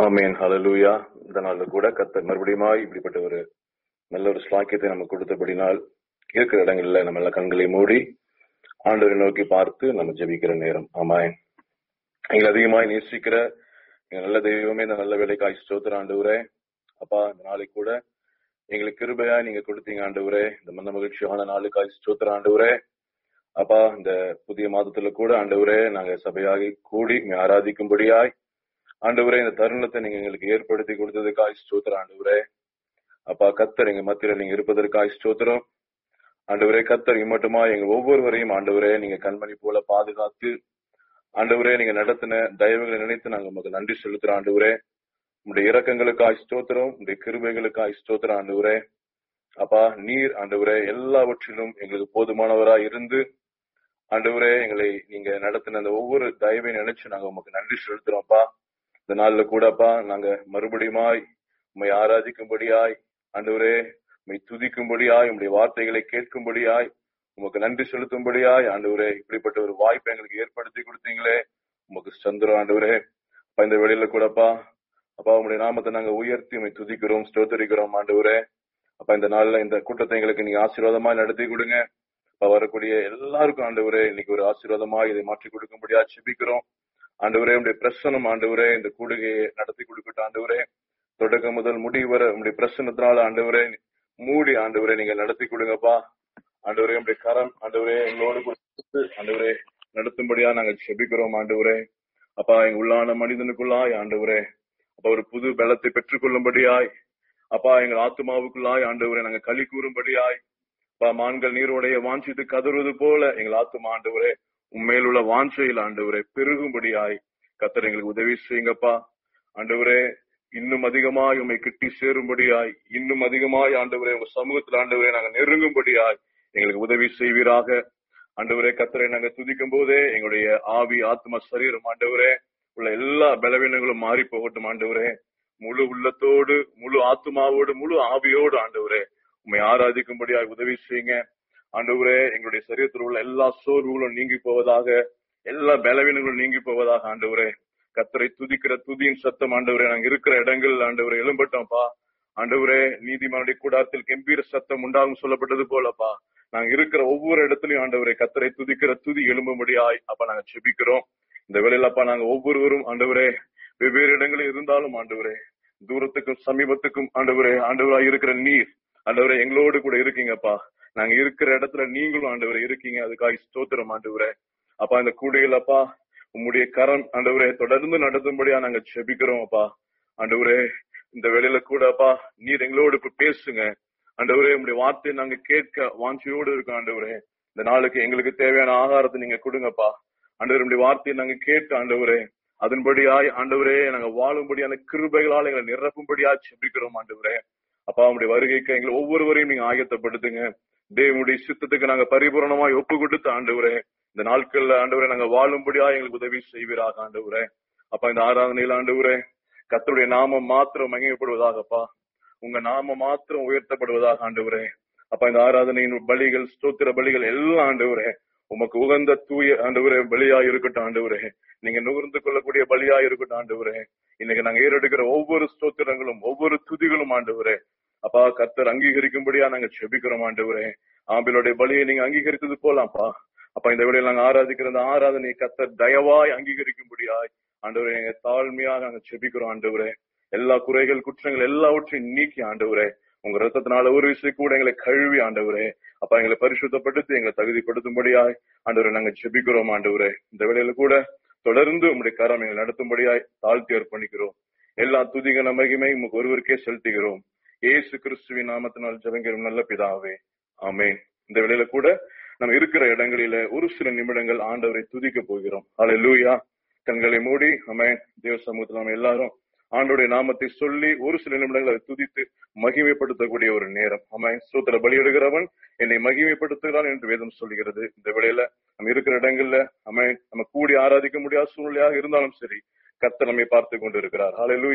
ஆமேன் ஹalleluya இந்த நாள்ல கூட கத்தர் மறுபடியுமாய் இப்படிப்பட்ட ஒரு நல்ல ஒரு ஸ்லாக்கியத்தை நமக்கு கொடுத்தபடினால் இருக்கிற இடங்கள்ல நம்ம எல்லாம் கண்களை மூடி ஆண்டவரை நோக்கி பார்த்து நம்ம ஜெபிக்கிற நேரம் ஆமாம் எங்களை அதிகமாய் நேசிக்கிற எங்க நல்ல தெய்வமே இந்த நல்ல வேலைக்காய் ஸ்தோத்திர ஆண்டவரே அப்பா இந்த நாளைக்கு கூட எங்களுக்கு கிருபையா நீங்க கொடுத்தீங்க ஆண்டவரே இந்த மந்த மகிழ்ச்சியான நாளுக்காய் ஸ்தோத்திர ஆண்டவரே அப்பா இந்த புதிய மாதத்துல கூட ஆண்டவரே நாங்க சபையாகி கூடி உம்மை ஆராதிக்கும்படியாய் ஆண்டவரே இந்த தருணத்தை நீங்க எங்களுக்கு ஏற்படுத்தி கொடுத்ததுக்காய் ஸ்தோத்திர ஆண்டவரே அப்பா கத்தர் எங்க மத்தியில நீங்க இருப்பதற்காய் ஸ்தோத்திரம் ஆண்டவரே கத்தர் இம்மட்டுமா எங்க ஒவ்வொருவரையும் ஆண்டவரே நீங்க கண்மணி போல பாதுகாத்து ஆண்டவரே நீங்க நடத்தின தயவுகளை நினைத்து நாங்க உங்களுக்கு நன்றி செலுத்துறோம் ஆண்டவரே உங்களுடைய இரக்கங்களுக்காய் ஸ்தோத்திரம் உங்களுடைய கிருபைகளுக்காய் ஸ்தோத்திரம் ஆண்டவரே அப்பா நீர் ஆண்டவரே எல்லாவற்றிலும் எங்களுக்கு போதுமானவராய் இருந்து ஆண்டவரே எங்களை நீங்க நடத்தின அந்த ஒவ்வொரு தயவை நினைச்சு நாங்க உங்களுக்கு நன்றி செலுத்துறோம்ப்பா இந்த நாள்ல கூடப்பா நாங்க மறுபடியுமாய் உண்மை ஆராதிக்கும்படியாய் ஆண்டவரே உண்மை துதிக்கும்படியாய் உங்களுடைய வார்த்தைகளை கேட்கும்படியாய் உமக்கு நன்றி செலுத்தும்படியாய் ஆண்டவரே இப்படிப்பட்ட ஒரு வாய்ப்பை எங்களுக்கு ஏற்படுத்தி கொடுத்தீங்களே உமக்கு சந்திரம் ஆண்டவரே அப்பா இந்த வேளையில கூடப்பா அப்பா உங்களுடைய நாமத்தை நாங்க உயர்த்தி உண்மை துதிக்கிறோம் ஸ்தோத்தரிக்கிறோம் ஆண்டவரே அப்ப இந்த நாள்ல இந்த கூட்டத்தை எங்களுக்கு நீங்க ஆசீர்வாதமா நடத்தி கொடுங்க அப்ப வரக்கூடிய எல்லாருக்கும் ஆண்டவரே இன்னைக்கு ஒரு ஆசீர்வாதமா இதை மாற்றி கொடுக்கும்படியா செபிக்கிறோம் ஆண்டவரே உங்களுடைய பிரசனம் ஆண்டவரே இந்த கூடுகையை நடத்தி கொடுக்கட்டும் ஆண்டவரே தொடக்கம் முதல் முடிவு வரை உங்களுடைய பிரசனத்தினால ஆண்டவரே மூடி ஆண்டவரே நீங்க நடத்தி கொடுங்கப்பா ஆண்டவரே உங்களுடைய கரம் ஆண்டவரே எங்களோடு கூட இருந்து, ஆண்டவரே நடத்தும்படியா நாங்க செபிக்கிறோம் ஆண்டவரே அப்பா எங்க உள்ளான மனிதனுக்குள்ளாய் ஆண்டவரே அப்ப ஒரு புது பலத்தை பெற்றுக்கொள்ளும்படியாய் அப்பா எங்கள் ஆத்துமாவுக்குள்ளாய் ஆண்டவரே நாங்க களி கூறும்படியாய் அப்பா மான்கள் நீரோடைய வாஞ்சித்து கதறுவது போல எங்கள் ஆத்துமா ஆண்டவரே உண்மையில் உள்ள வாஞ்சையில் ஆண்டவரே பெருகும்படியாய் கத்தர் எங்களுக்கு உதவி செய்யுங்கப்பா ஆண்டவரே இன்னும் அதிகமாய் உண்மை கிட்டி சேரும்படியாய் இன்னும் அதிகமாய் ஆண்டவரே உங்க சமூகத்தில் ஆண்டவரே நாங்க நெருங்கும்படியாய் எங்களுக்கு உதவி செய்வீராக ஆண்டவரே கத்தரை நாங்க துதிக்கும் போதே எங்களுடைய ஆவி ஆத்ம சரீரம் ஆண்டவரே உள்ள எல்லா பலவீனங்களும் மாறி போகட்டும் ஆண்டவரே முழு உள்ளத்தோடு முழு ஆத்மாவோடு முழு ஆவியோடு ஆண்டவரே உண்மை ஆராதிக்கும்படியாக உதவி செய்யுங்க ஆண்டவரே எங்களுடைய சரீரத்தில் உள்ள எல்லா சோர்வுகளும் நீங்கி போவதாக எல்லா பலவீனங்களும் நீங்கி போவதாக ஆண்டவரே கத்தரை துதிக்கிற துதியின் சத்தம் ஆண்டவரே நாங்க இருக்கிற இடங்கள் ஆண்டவரே எழும்பட்டோம்ப்பா ஆண்டவரே நீதிமானுடைய கூடாரத்தில் கம்பீர சத்தம் உண்டாகும் சொல்லப்பட்டது போலப்பா நாங்க இருக்கிற ஒவ்வொரு இடத்துலயும் ஆண்டவரே கத்தரை துதிக்கிற துதி எழும்பும்படியாய் அப்ப நாங்க செபிக்கிறோம் இந்த வேளையிலப்பா நாங்க ஒவ்வொருவரும் ஆண்டவரே வெவ்வேறு இடங்களில் இருந்தாலும் ஆண்டவரே தூரத்துக்கும் சமீபத்துக்கும் ஆண்டவரே ஆண்டவராய் இருக்கிற நீர் ஆண்டவரே எங்களோடு கூட இருக்கீங்கப்பா நாங்க இருக்கிற இடத்துல நீங்களும் ஆண்டவரே இருக்கீங்க அதுக்காக ஸ்தோத்திரம் ஆண்டவரே அப்பா இந்த கூடையில் அப்பா உம்முடைய கரம் ஆண்டவரே தொடர்ந்து நடத்தும்படியா நாங்க செபிக்கிறோம் அப்பா ஆண்டவரே இந்த வேளையில கூட அப்பா நீர் எங்களோடு இப்ப பேசுங்க ஆண்டவரே உங்களுடைய வார்த்தையை நாங்க கேட்க வாஞ்சியோடு இருக்கோம் ஆண்டவரே இந்த நாளுக்கு எங்களுக்கு தேவையான ஆகாரத்தை நீங்க கொடுங்கப்பா ஆண்டவரே உங்களுடைய வார்த்தையை நாங்க கேட்டு ஆண்டவரே அதன்படியாய் ஆண்டவரே நாங்க வாழும்படியான கிருபைகளால் எங்களை நிரப்பும்படியா செபிக்கிறோம் ஆண்டவரே அப்பா உங்களுடைய வருகைக்கு எங்களை ஒவ்வொருவரையும் நீங்க ஆயத்தப்படுத்துங்க தேவனுடைய சித்தத்துக்கு நாங்க பரிபூரணமாய் ஒப்பு கொடுத்து ஆண்டவரே இந்த நாட்கள்ல ஆண்டவரே நாங்க வாழும்படியா எங்களுக்கு உதவி செய்வீராக ஆண்டவரே அப்பா இந்த ஆராதனையில் ஆண்டவரே கர்த்தருடைய நாமம் மாத்திரம் மகிமைப்படுவதாகப்பா உங்க நாமம் மாத்திரம் உயர்த்தப்படுவதாக ஆண்டவரே அப்பா இந்த ஆராதனையின் பலிகள் ஸ்தோத்திர பலிகள் எல்லாம் ஆண்டவரே உமக்கு உகந்த தூய ஆண்டவரே பலியா இருக்கட்டும் ஆண்டவரே நீங்க நுகர்ந்து கொள்ளக்கூடிய பலியா இருக்கட்டும் ஆண்டவரே இன்னைக்கு நாங்க ஏறெடுக்கிற ஒவ்வொரு ஸ்தோத்திரங்களும் ஒவ்வொரு துதிகளும் ஆண்டவரே அப்பா கர்த்தர் அங்கீகரிக்கும்படியா நாங்க செபிக்கிறோம் ஆண்டவரே ஆம்பிளுடைய பலியை நீங்க அங்கீகரித்தது போலாம்ப்பா அப்ப இந்த வேளையில நாங்க ஆராதிக்கிற அந்த ஆராதனை கர்த்தர் தயவாய் அங்கீகரிக்கும்படியாய் ஆண்டவரே எங்க தாழ்மையா நாங்க செபிக்கிறோம் ஆண்டவரே எல்லா குறைகள் குற்றங்கள் எல்லாவற்றையும் நீக்கி ஆண்டவரே உங்க ரத்தத்தினால ஒரு விஷயம் கூட எங்களை கழுவி ஆண்டவரே அப்ப எங்களை பரிசுத்தப்படுத்தி எங்களை தகுதிப்படுத்தும்படியாய் ஆண்டவரை நாங்க செபிக்கிறோம் ஆண்டவரே இந்த வேளையில கூட தொடர்ந்து உங்களுடைய கரம் எங்களை நடத்தும்படியாய் தாழ்த்தி அர்ப்பணிக்கிறோம் எல்லா துதிக மகிமை உமக்கு ஒருவருக்கே செலுத்துகிறோம் ஏசு கிறிஸ்துவின் நாமத்தினால் ஜெபங்கிறோம் நல்ல பிதாவே ஆமென் இந்த வேளையில கூட நம்ம இருக்கிற இடங்களில ஒரு சில நிமிடங்கள் ஆண்டவரை துதிக்க போகிறோம் அல்லேலூயா கண்களை மூடி ஆமென் தேவ சமூகத்தில் நம்ம எல்லாரும் ஆண்டோடைய நாமத்தை சொல்லி ஒரு சில நிமிடங்கள் அதை துதித்து மகிமைப்படுத்தக்கூடிய ஒரு நேரம் ஆமாம் சூத்திர பலியிடுகிறவன் என்னை மகிமைப்படுத்துகிறான் என்று வேதம் சொல்லுகிறது இந்த வேளையில நம்ம இருக்கிற இடங்கள்ல ஆமென் நம்ம கூடி ஆராதிக்க முடியாத சூழ்நிலையாக இருந்தாலும் சரி கர்த்தர் நம்மை பார்த்து கொண்டு இருக்கிறார் ஹalleluya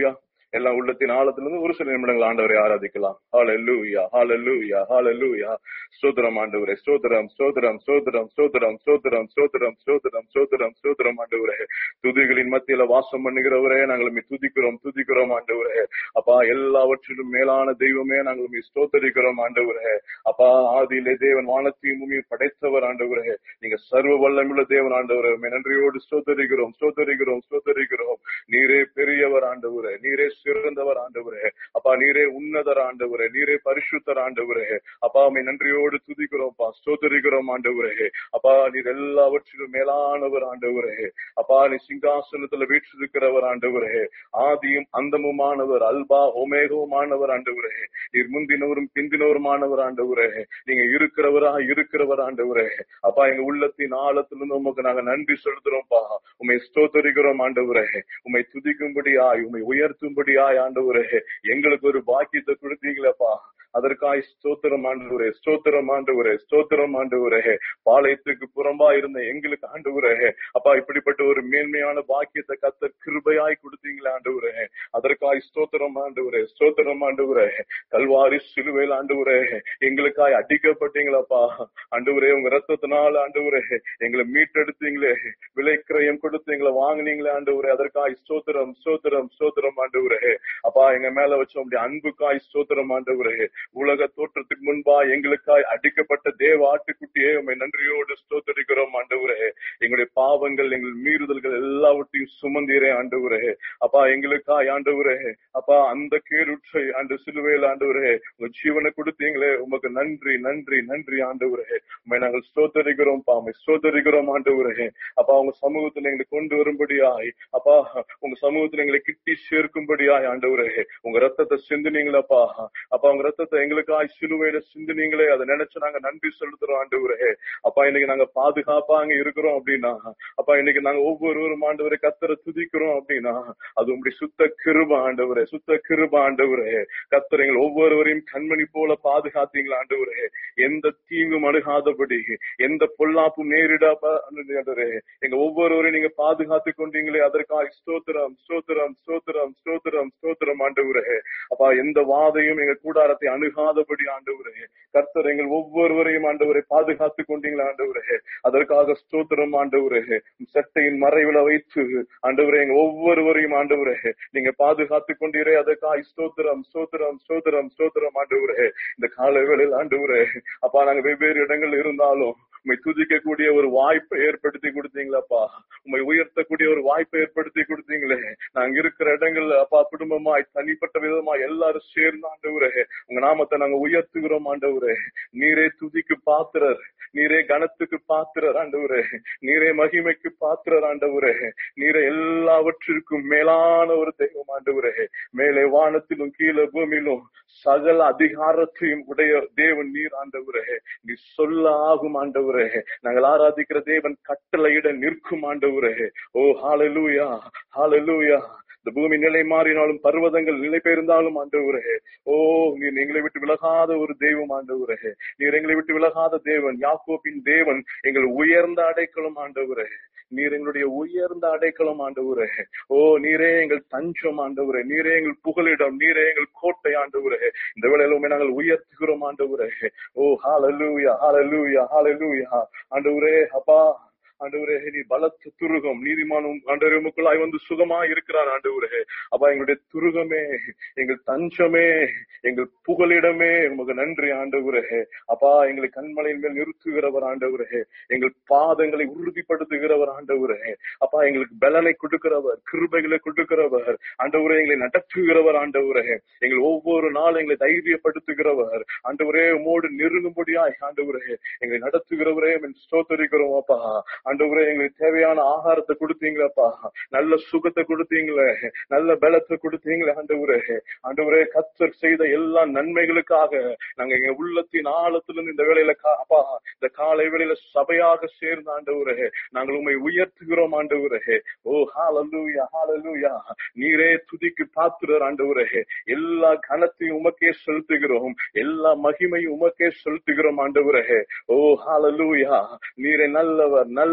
எல்லாம் உள்ளத்தின் ஆழத்திலிருந்து ஒரு சில நிமிடங்கள் ஆண்டவரை ஆராதிக்கலாம் ஹalleluya ஹalleluya ஹalleluya ஸ்தோத்திரம் ஆண்டவரே ஸ்தோத்திரம் ஸ்தோத்திரம் ஸ்தோத்திரம் ஸ்தோத்திரம் ஸ்தோத்திரம் ஸ்தோத்திரம் ஸ்தோத்திரம் ஸ்தோத்திரம் ஸ்தோத்திரம் ஆண்டவரே துதிகளின் மத்தியில வாசம் பண்ணுகிறவரே நாங்கள் உம்மை துதிக்கிறோம் துதிக்கிறோம் ஆண்டவரே அப்பா எல்லாவற்றிலும் மேலான தெய்வமே நாங்கள் உம்மை ஸ்தோத்தரிக்கிறோம் ஆண்டவரே அப்பா ஆதியிலே தேவன் வானத்தையும் பூமியும் படைத்தவர் ஆண்டவரே நீங்க சர்வ வல்லமுள்ள தேவன் ஆண்டவரே உம்மை நன்றியோடு ஸ்தோத்தரிக்கிறோம் ஸ்தோத்தரிக்கிறோம் ஸ்தோத்தரிக்கிறோம் நீரே பெரியவர் ஆண்டவரே நீரே சிறந்தவர் ஆண்டவரே அப்பா நீரே உன்னதர் ஆண்டவரே நீரே பரிசுத்தர் ஆண்டவரே அப்பா உம்மை நன்றியோடு துதிக்கிறோம்ப்பா ஸ்தோத்தரிக்கிறோம் ஆண்டவரே அப்பா நீர் எல்லாவற்றிலும் மேலானவர் ஆண்டவரே அப்பா நீ சிங்காசனத்துல வீற்றிருக்கிறவர் ஆண்டவரே ஆதியும் அந்தமுமானவர் அல்பா ஒமேகவுமானவர் ஆண்டவரே நீர் முந்தினவரும் பிந்தினவருமானவர் ஆண்டவரே நீங்க இருக்கிறவரா இருக்கிறவர் ஆண்டவரே அப்பா எங்க உள்ளத்தின் ஆழத்திலிருந்து உமக்கு நாங்க நன்றி செலுத்துறோம்ப்பா உண்மை ஸ்தோத்தரிக்கிறோம் ஆண்டவரே உண்மை துதிக்கும்படியாய் உண்மை உயர்த்தும்படியாய் ஆண்டவரே எங்களுக்கு ஒரு பாக்கியத்தை கொடுத்தீங்களப்பா அதற்காய் ஸ்தோத்திரம் ஆண்டவரே ஸ்தோத்திரம் ஆண்டவரே ஸ்தோத்திரம் ஆண்டவரே பாளையத்துக்கு புறம்பா இருந்த எங்களுக்கு ஆண்டவரே அப்பா இப்படிப்பட்ட ஒரு மேன்மையான பாக்கியத்தை கத்த கிருபையாய் கொடுத்தீங்களே ஆண்டவரே அதற்காய் ஸ்தோத்திரம் ஆண்டவரே ஸ்தோத்திரம் ஆண்டவரே கல்வாரி சிலுவையில் ஆண்டவரே எங்களுக்காய் அடிக்கப்பட்டீங்களப்பா ஆண்டவரே உங்க ரத்தத்தினால ஆண்டவரே எங்களை மீட்டெடுத்தீங்களே விலை கிரயம் கொடுத்து எங்களை வாங்குனீங்களே ஆண்டவரே அதற்காய் ஸ்தோத்திரம் ஸ்தோத்திரம் ஸ்தோத்திரம் ஆண்டவரே அப்பா எங்க மேல வச்ச உங்களுடைய அன்புக்காய் ஸ்தோத்திரம் ஆண்டவரே உலக தோற்றத்துக்கு முன்பா எங்களுக்காய் அடிக்கப்பட்ட தேவ ஆட்டுக்குட்டியே உண்மை நன்றியோடு ஸ்தோத்தரிக்கிறோம் ஆண்டவரே எங்களுடைய பாவங்கள் எங்கள் மீறுதல்கள் எல்லாவற்றையும் சுமந்தீரே ஆண்டவரே அப்பா எங்களுக்காய் ஆண்டவரே அப்பா அந்த கேருற்றை ஆண்டு சிலுவையில் ஆண்டவரே உங்க ஜீவனை கொடுத்தீங்களே உமக்கு நன்றி நன்றி நன்றி ஆண்டவரே உண்மை நாங்கள் ஸ்தோத்தரிக்கிறோம் பாமை ஸ்தோத்தரிக்கிறோம் ஆண்டவரே அப்பா உங்க சமூகத்துல எங்களை கொண்டு வரும்படியாய் அப்பா உங்க சமூகத்துல எங்களை கிட்டி சேர்க்கும்படியாய் ஆண்டவரே உங்க ரத்தத்தை சிந்துனீங்களப்பா அப்பா உங்க ரத்தத்தை எங்களுக்காய் சிலுவையில சிந்துனீங்களே அதை நினைச்சு நாங்க நன்றி செலுத்துறோம் ஆண்டவரே அப்பா இன்னைக்கு நாங்க பாதுகாப்பா அங்க இருக்கிறோம் அப்படின்னா அப்பா இன்னைக்கு நாங்க ஒவ்வொருவரும் ஆண்டவரை கத்தரை துதிக்கிறோம் அப்படின்னா அது உங்களுடைய சுத்த கிருப ஆண்டவரே சுத்த கிருப ஆண்டவரே கத்தர் எங்கள் ஒவ்வொருவரையும் கண்மணி போல பாதுகாத்தீங்களா ஆண்டவரே எந்த தீங்கும் அணுகாதபடி எந்த பொல்லாப்பும் நேரிடாதே எங்க ஒவ்வொருவரையும் நீங்க பாதுகாத்து கொண்டீங்களே அதற்காக ஸ்தோத்திரம் ஸ்தோத்திரம் ஸ்தோத்திரம் ஸ்தோத்திரம் ஸ்தோத்திரம் ஆண்டவரே அப்பா எந்த வாதையும் எங்க கூடாரத்தை அணுகாதபடி ஆண்டவரே கர்த்தர் எங்கள் ஒவ்வொருவரையும் ஆண்டவரை பாதுகாத்து கொண்டீங்களா ஆண்டவரே அதற்காக ஸ்தோத்திரம் ஆண்டவரே சட்டையின் மறைவுல வைத்து ஆண்டவரே எங்க ஒவ்வொருவரையும் ஆண்டவரே நீங்க பாதுகாத்து கொண்டீரே அதற்காக ஸ்தோத்திரம் ஸ்தோத்திரம் ஸ்தோத்திரம் ஸ்தோத்திரம் ஆண்டவரே இந்த கால வேளையில் ஆண்டவரே அப்பா நாங்க வெவ்வேறு இடங்கள் இருந்தாலும் உண்மை துதிக்கக்கூடிய ஒரு வாய்ப்பை ஏற்படுத்தி கொடுத்தீங்களப்பா உண்மை உயர்த்தக்கூடிய ஒரு வாய்ப்பை ஏற்படுத்தி கொடுத்தீங்களே நாங்க இருக்கிற இடங்கள்ல அப்பா குடும்பமாய் தனிப்பட்ட விதமா எல்லாரும் சேர்ந்து ஆண்டவரே உங்க நாமத்தை நாங்க உயர்த்துகிறோம் ஆண்டவரே நீரே துதிக்கு பாத்திரர் நீரே கனத்துக்கு பாத்திரர் ஆண்டவரே நீரே மகிமைக்கு பாத்திரர் ஆண்டவரே நீரே எல்லாவற்றிற்கும் மேலான ஒரு தெய்வம் ஆண்டவரே மேலே வானத்திலும் கீழே பூமியிலும் சகல அதிகாரத்தையும் உடைய தேவன் நீர் ஆண்டவரே நீ சொல்ல ஆகும் ஆண்டவரே நாங்கள் ஆராதிக்கிற தேவன் கட்டளையிட நிற்கும் ஆண்டவரே ஓ ஹாலலூயா ஹாலலூயா இந்த பூமி நிலை மாறினாலும் பர்வதங்கள் நிலை பெயர்ந்தாலும் ஆண்டவரே ஓ நீர் எங்களை விட்டு விலகாத ஒரு தெய்வம் ஆண்டவரே நீர் எங்களை விட்டு விலகாத தேவன் யாக்கோப்பின் தேவன் எங்கள் உயர்ந்த அடைக்கலம் ஆண்டவரே நீர் எங்களுடைய உயர்ந்த அடைக்கலம் ஆண்டவரே ஓ நீரே எங்கள் தஞ்சம் ஆண்டவரே நீரே எங்கள் புகலிடம் நீரே எங்கள் கோட்டை ஆண்டவரே இந்த வேளையிலுமே நாங்கள் உயர்த்துகிறோம் ஆண்டவரே ஓ ஹாலலூயா ஹாலலூயா ஹாலலூயா ஆண்டவரே அப்பா ஆண்டவரே நீ பலத்த துருகம் நீதிமானும் ஆண்டவரே உமக்குள்ளாய் வந்து சுகமா இருக்கிறார் ஆண்டவரே அப்பா எங்களுடைய துருகமே எங்கள் தஞ்சமே எங்கள் புகலிடமே உமக்கு நன்றி ஆண்டவரே அப்பா எங்களை கண்மலையின் மேல் நிறுத்துகிறவர் ஆண்டவரே எங்கள் பாதங்களை உறுதிப்படுத்துகிறவர் ஆண்டவரே அப்பா எங்களுக்கு பலனை கொடுக்கிறவர் கிருபைகளை கொடுக்கிறவர் ஆண்டவரே எங்களை நடத்துகிறவர் ஆண்டவரே எங்கள் ஒவ்வொரு நாளும் எங்களை தைரியப்படுத்துகிறவர் ஆண்டவரே உமோடு நெருங்கும்படியாய் ஆண்டவரே எங்களை நடத்துகிறவரே ஸ்தோத்தரிக்கிறோம் அப்பா ஆண்டவரே எங்களுக்கு தேவையான ஆகாரத்தை கொடுத்தீங்களப்பா நல்ல சுகத்தை கொடுத்தீங்களே நல்ல பலத்தை கொடுத்தீங்களே ஆண்டவரே ஆண்டவரே கத்தர் செய்த எல்லா நன்மைகளுக்காக நாங்க எங்க உள்ளத்தின் ஆழத்திலிருந்து இந்த வேளையில கா- அப்பா இந்த காலை வேளையில சபையாக சேர்ந்த ஆண்டவரே நாங்கள் உண்மை உயர்த்துகிறோம் ஆண்டவரே ஓ ஹalleluya ஹalleluya நீரே துதிக்கு பாத்திரர் ஆண்டவரே எல்லா கனத்தையும் உமக்கே செலுத்துகிறோம் எல்லா மகிமையும் உமக்கே செலுத்துகிறோம் ஆண்டவரே ஓ ஹalleluya நீரே நல்லவர் நல்ல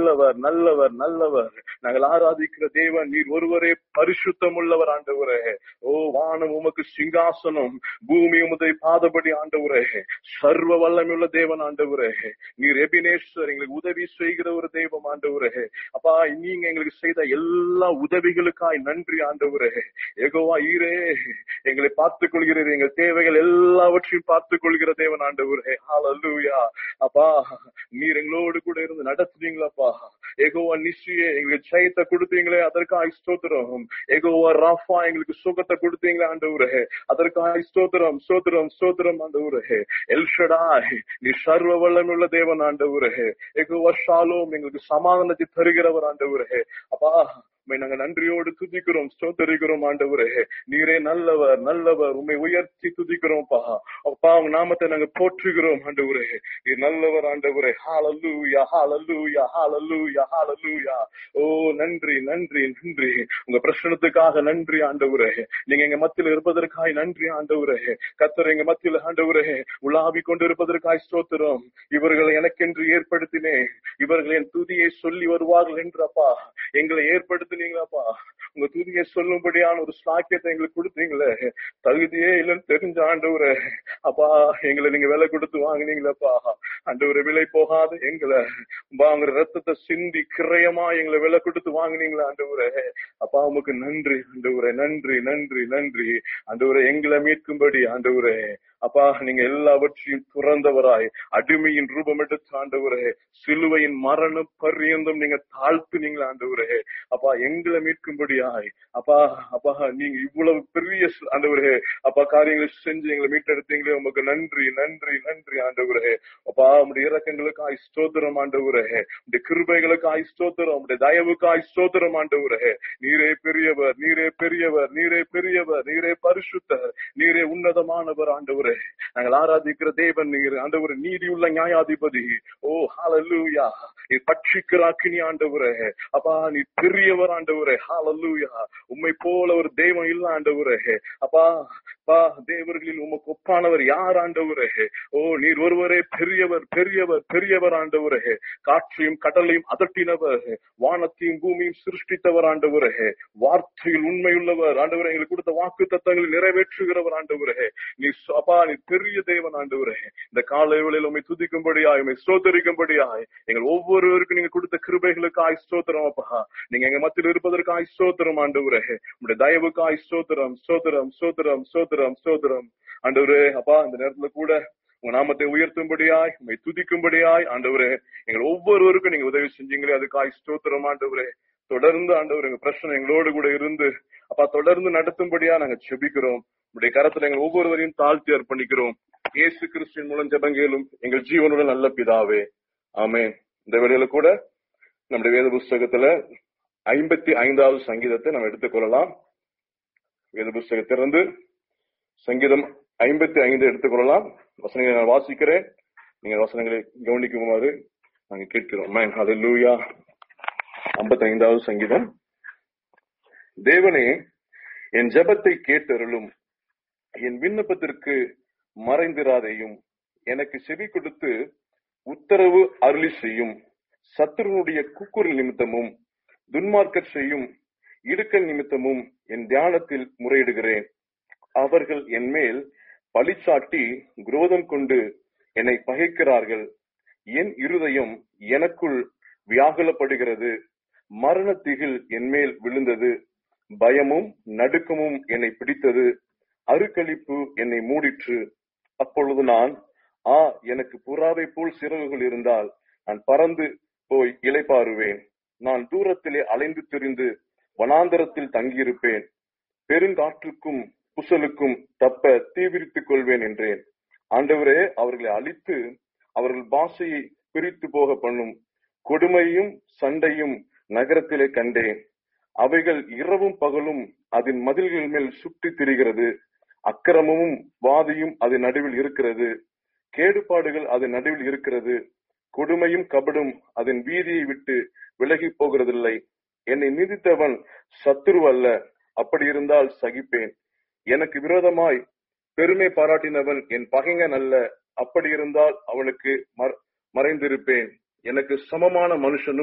நல்லவர் நல்லவர் நல்லவர் நாங்கள் ஆராதிக்கிற தேவன் நீர் ஒருவரே பரிசுத்தம் உள்ளவர் ஆண்டவரே ஓ வானம் உமக்கு சிங்காசனம் பூமி உமதை பாதபடி ஆண்டவரே சர்வ வல்லமையுள்ள தேவன் ஆண்டவரே நீர் எபினேஸ்வர் எங்களுக்கு உதவி செய்கிற ஒரு தெய்வம் ஆண்டவரே அப்பா நீங்க எங்களுக்கு செய்த எல்லா உதவிகளுக்காய் நன்றி ஆண்டவரே எகோவா ஈரே எங்களை பார்த்துக் கொள்கிறீர் எங்கள் தேவைகள் எல்லாவற்றையும் பார்த்துக் கொள்கிற தேவன் ஆண்டவரே ஹalleluya அப்பா நீர் எங்களோடு கூட இருந்து நடத்துறீங்களாப்பா எகோவா நிச்சய எங்களுக்கு ஜெயத்தை கொடுத்தீங்களே அதற்காக ஸ்தோத்திரம் எகோவா ராஃபா எங்களுக்கு சுகத்தை கொடுத்தீங்களே ஆண்டவரே அதற்காக ஸ்தோத்திரம் ஸ்தோத்திரம் ஸ்தோத்திரம் ஆண்டவரே எல்ஷடாய் நீ சர்வ வல்லமுள்ள தேவன் ஆண்டவரே எகோவா ஷாலோம் எங்களுக்கு சமாதானத்தை தருகிறவர் ஆண்டவரே அப்பா உம்மை நாங்க நன்றியோடு துதிக்கிறோம் ஸ்தோத்தரிக்கிறோம் ஆண்டவரே நீரே நல்லவர் நல்லவர் உண்மை உயர்த்தி துதிக்கிறோம்ப்பா அப்பா உங்க நாமத்தை நாங்க போற்றுகிறோம் ஆண்டவரே நீர் நல்லவர் ஆண்டவரே ஹalleluya ஹalleluya ஹalleluya ஹalleluya ஓ நன்றி நன்றி நன்றி உங்க பிரசனத்துக்காக நன்றி ஆண்டவரே நீங்க எங்க மத்தியில் இருப்பதற்காய் நன்றி ஆண்டவரே கத்தர் எங்க மத்தியில் ஆண்டவரே உலாவி கொண்டு இருப்பதற்காய் ஸ்தோத்திரம் இவர்களை எனக்கென்று ஏற்படுத்தினேன் இவர்கள் என் துதியை சொல்லி வருவார்கள் என்றப்பா எங்களை ஏற்படுத்தினீங்களாப்பா உங்க துதியை சொல்லும்படியான ஒரு ஸ்லாக்கியத்தை எங்களுக்கு கொடுத்தீங்களே தகுதியே இல்லைன்னு தெரிஞ்ச ஆண்டவரே அப்பா எங்களை நீங்க விலை கொடுத்து வாங்குனீங்களப்பா ஆண்டவரை விலை போகாத எங்களை வாங்குற ரத்தத்தை சிந்தி கிரயமா எங்களை விலை கொடுத்து வாங்குனீங்களா ஆண்டவரே அப்பா உமக்கு நன்றி ஆண்டவரே நன்றி நன்றி நன்றி ஆண்டவரே எங்களை மீட்கும்படி ஆண்டவரே அப்பா நீங்க எல்லாவற்றையும் துறந்தவராய் அடிமையின் ரூபம் எடுத்து ஆண்டவரே சிலுவையின் மரண பரியந்தம் நீங்க தாழ்த்துனீங்களா ஆண்டவரே அப்பா எங்களை மீட்கும்படியாய் அப்பா அப்பா நீங்க இவ்வளவு பெரிய ச- ஆண்டவரே அப்பா காரியங்களை செஞ்சு எங்களை மீட்டெடுத்தீங்களே உமக்கு நன்றி நன்றி நன்றி ஆண்டவரே அப்பா உடைய இறக்கங்களுக்காய் ஸ்தோத்திரம் ஆண்டவரே உடைய கிருபைகளுக்காய் ஸ்தோத்திரம் உடைய தயவுக்காய் ஸ்தோத்திரம் ஆண்டவரே நீரே பெரியவர் நீரே பெரியவர் நீரே பெரியவர் நீரே பரிசுத்தர் நீரே உன்னதமானவர் ஆண்டவரே நாங்கள் ஆராதிக்கிற தேவன் நீர் ஆண்டவரே நீதியுள்ள நியாயாதிபதி ஓ ஹalleluya நீ பட்சிக்கிற அக்கினி ஆண்டவரே அப்பா நீ பெரியவர் ஆண்டவரே ஹalleluya உம்மை போல ஒரு தெய்வம் இல்ல ஆண்டவரே அப்பா அப்பா தேவர்களில் உமக்கு ஒப்பானவர் யார் ஆண்டவரே ஓ நீர் ஒருவரே பெரியவர் பெரியவர் பெரியவர் ஆண்டவரே காற்றையும் கடலையும் அதட்டினவர் வானத்தையும் பூமியும் சிருஷ்டித்தவர் ஆண்டவரே வார்த்தையில் உண்மையுள்ளவர் ஆண்டவரே எங்களுக்கு கொடுத்த வாக்கு தத்தங்களை நிறைவேற்றுகிறவர் ஆண்டவரே நீ ச- அப்பா நீ பெரிய தேவன் ஆண்டவரே இந்த காலை வேளையில் உண்மை துதிக்கும்படியாய் உண்மை ஸ்தோத்தரிக்கும்படியாய் எங்கள் ஒவ்வொருவருக்கும் நீங்க கொடுத்த கிருபைகளுக்காய் ஸ்தோத்திரம் அப்பா நீங்க எங்க மத்தியில் இருப்பதற்காய் ஸ்தோத்திரம் ஆண்டவரே உங்களுடைய தயவுக்காய் ஸ்தோத்திரம் ஸ்தோத்திரம் ஸ்தோத்திரம் ஸ்தோத்திரம் ஸ்தோத்திரம் ஆண்டவரே அப்பா இந்த நேரத்துல கூட உங்க நாமத்தை உயர்த்தும்படியாய் உண்மை துதிக்கும்படியாய் ஆண்டவரே எங்கள் ஒவ்வொருவருக்கும் நீங்க உதவி செஞ்சீங்களே அதுக்காய் ஸ்தோத்திரம் ஆண்டவரே தொடர்ந்து ஆண்டவர் எங்க பிரச்சனை எங்களோடு கூட இருந்து அப்பா தொடர்ந்து நடத்தும்படியா நாங்க செபிக்கிறோம் உடைய கரத்துல எங்கள் ஒவ்வொருவரையும் தாழ்த்தி அர்ப்பணிக்கிறோம் இயேசு கிறிஸ்துவின் மூலம் ஜெபங்கேலும் எங்கள் ஜீவனோட நல்ல பிதாவே ஆமென் இந்த வேளையில கூட நம்முடைய வேத புஸ்தகத்துல ஐம்பத்தி ஐந்தாவது சங்கீதத்தை நம்ம எடுத்துக்கொள்ளலாம் வேத புஸ்தகத்திலிருந்து சங்கீதம் ஐம்பத்தி ஐந்து எடுத்துக்கொள்ளலாம் வசனங்களை நான் வாசிக்கிறேன் நீங்க வசனங்களை கவனிக்குமாறு நாங்க கேட்கிறோம் மேன் அது லூயா ஐம்பத்தி ஐந்தாவது சங்கீதம் தேவனே என் ஜெபத்தை கேட்டருளும் என் விண்ணப்பத்திற்கு மறைந்திராதேயும் எனக்கு செவி கொடுத்து உத்தரவு அருளி செய்யும் சத்துருனுடைய குக்குரல் நிமித்தமும் துன்மார்க்கர் செய்யும் இடுக்கல் நிமித்தமும் என் தியானத்தில் முறையிடுகிறேன் அவர்கள் என் மேல் பழிச்சாட்டி குரோதம் கொண்டு என்னை பகைக்கிறார்கள் என் இருதயம் எனக்குள் வியாகுலப்படுகிறது மரண திகில் என் மேல் விழுந்தது பயமும் நடுக்கமும் என்னை பிடித்தது அருக்களிப்பு என்னை மூடிற்று அப்பொழுது நான் ஆ எனக்கு புறாவை போல் சிறகுகள் இருந்தால் நான் பறந்து போய் இளைப்பாறுவேன் நான் தூரத்திலே அலைந்து திரிந்து வனாந்தரத்தில் தங்கியிருப்பேன் பெருங்காற்றுக்கும் புசலுக்கும் தப்ப தீவிரித்துக் கொள்வேன் என்றேன் ஆண்டவரே அவர்களை அழித்து அவர்கள் பாஷையை பிரித்து போக பண்ணும் கொடுமையும் சண்டையும் நகரத்திலே கண்டேன் அவைகள் இரவும் பகலும் அதன் மதில்கள் மேல் சுற்றித் திரிகிறது அக்கிரமமும் வாதியும் அதன் நடுவில் இருக்கிறது கேடுபாடுகள் அதன் நடுவில் இருக்கிறது கொடுமையும் கபடும் அதன் வீதியை விட்டு விலகி போகிறதில்லை என்னை மிதித்தவன் சத்துரு அல்ல அப்படி இருந்தால் சகிப்பேன் எனக்கு விரோதமாய் பெருமை பாராட்டினவன் என் பகைஞன் அல்ல அப்படி இருந்தால் அவனுக்கு மற- மறைந்திருப்பேன் எனக்கு சமமான மனுஷனும்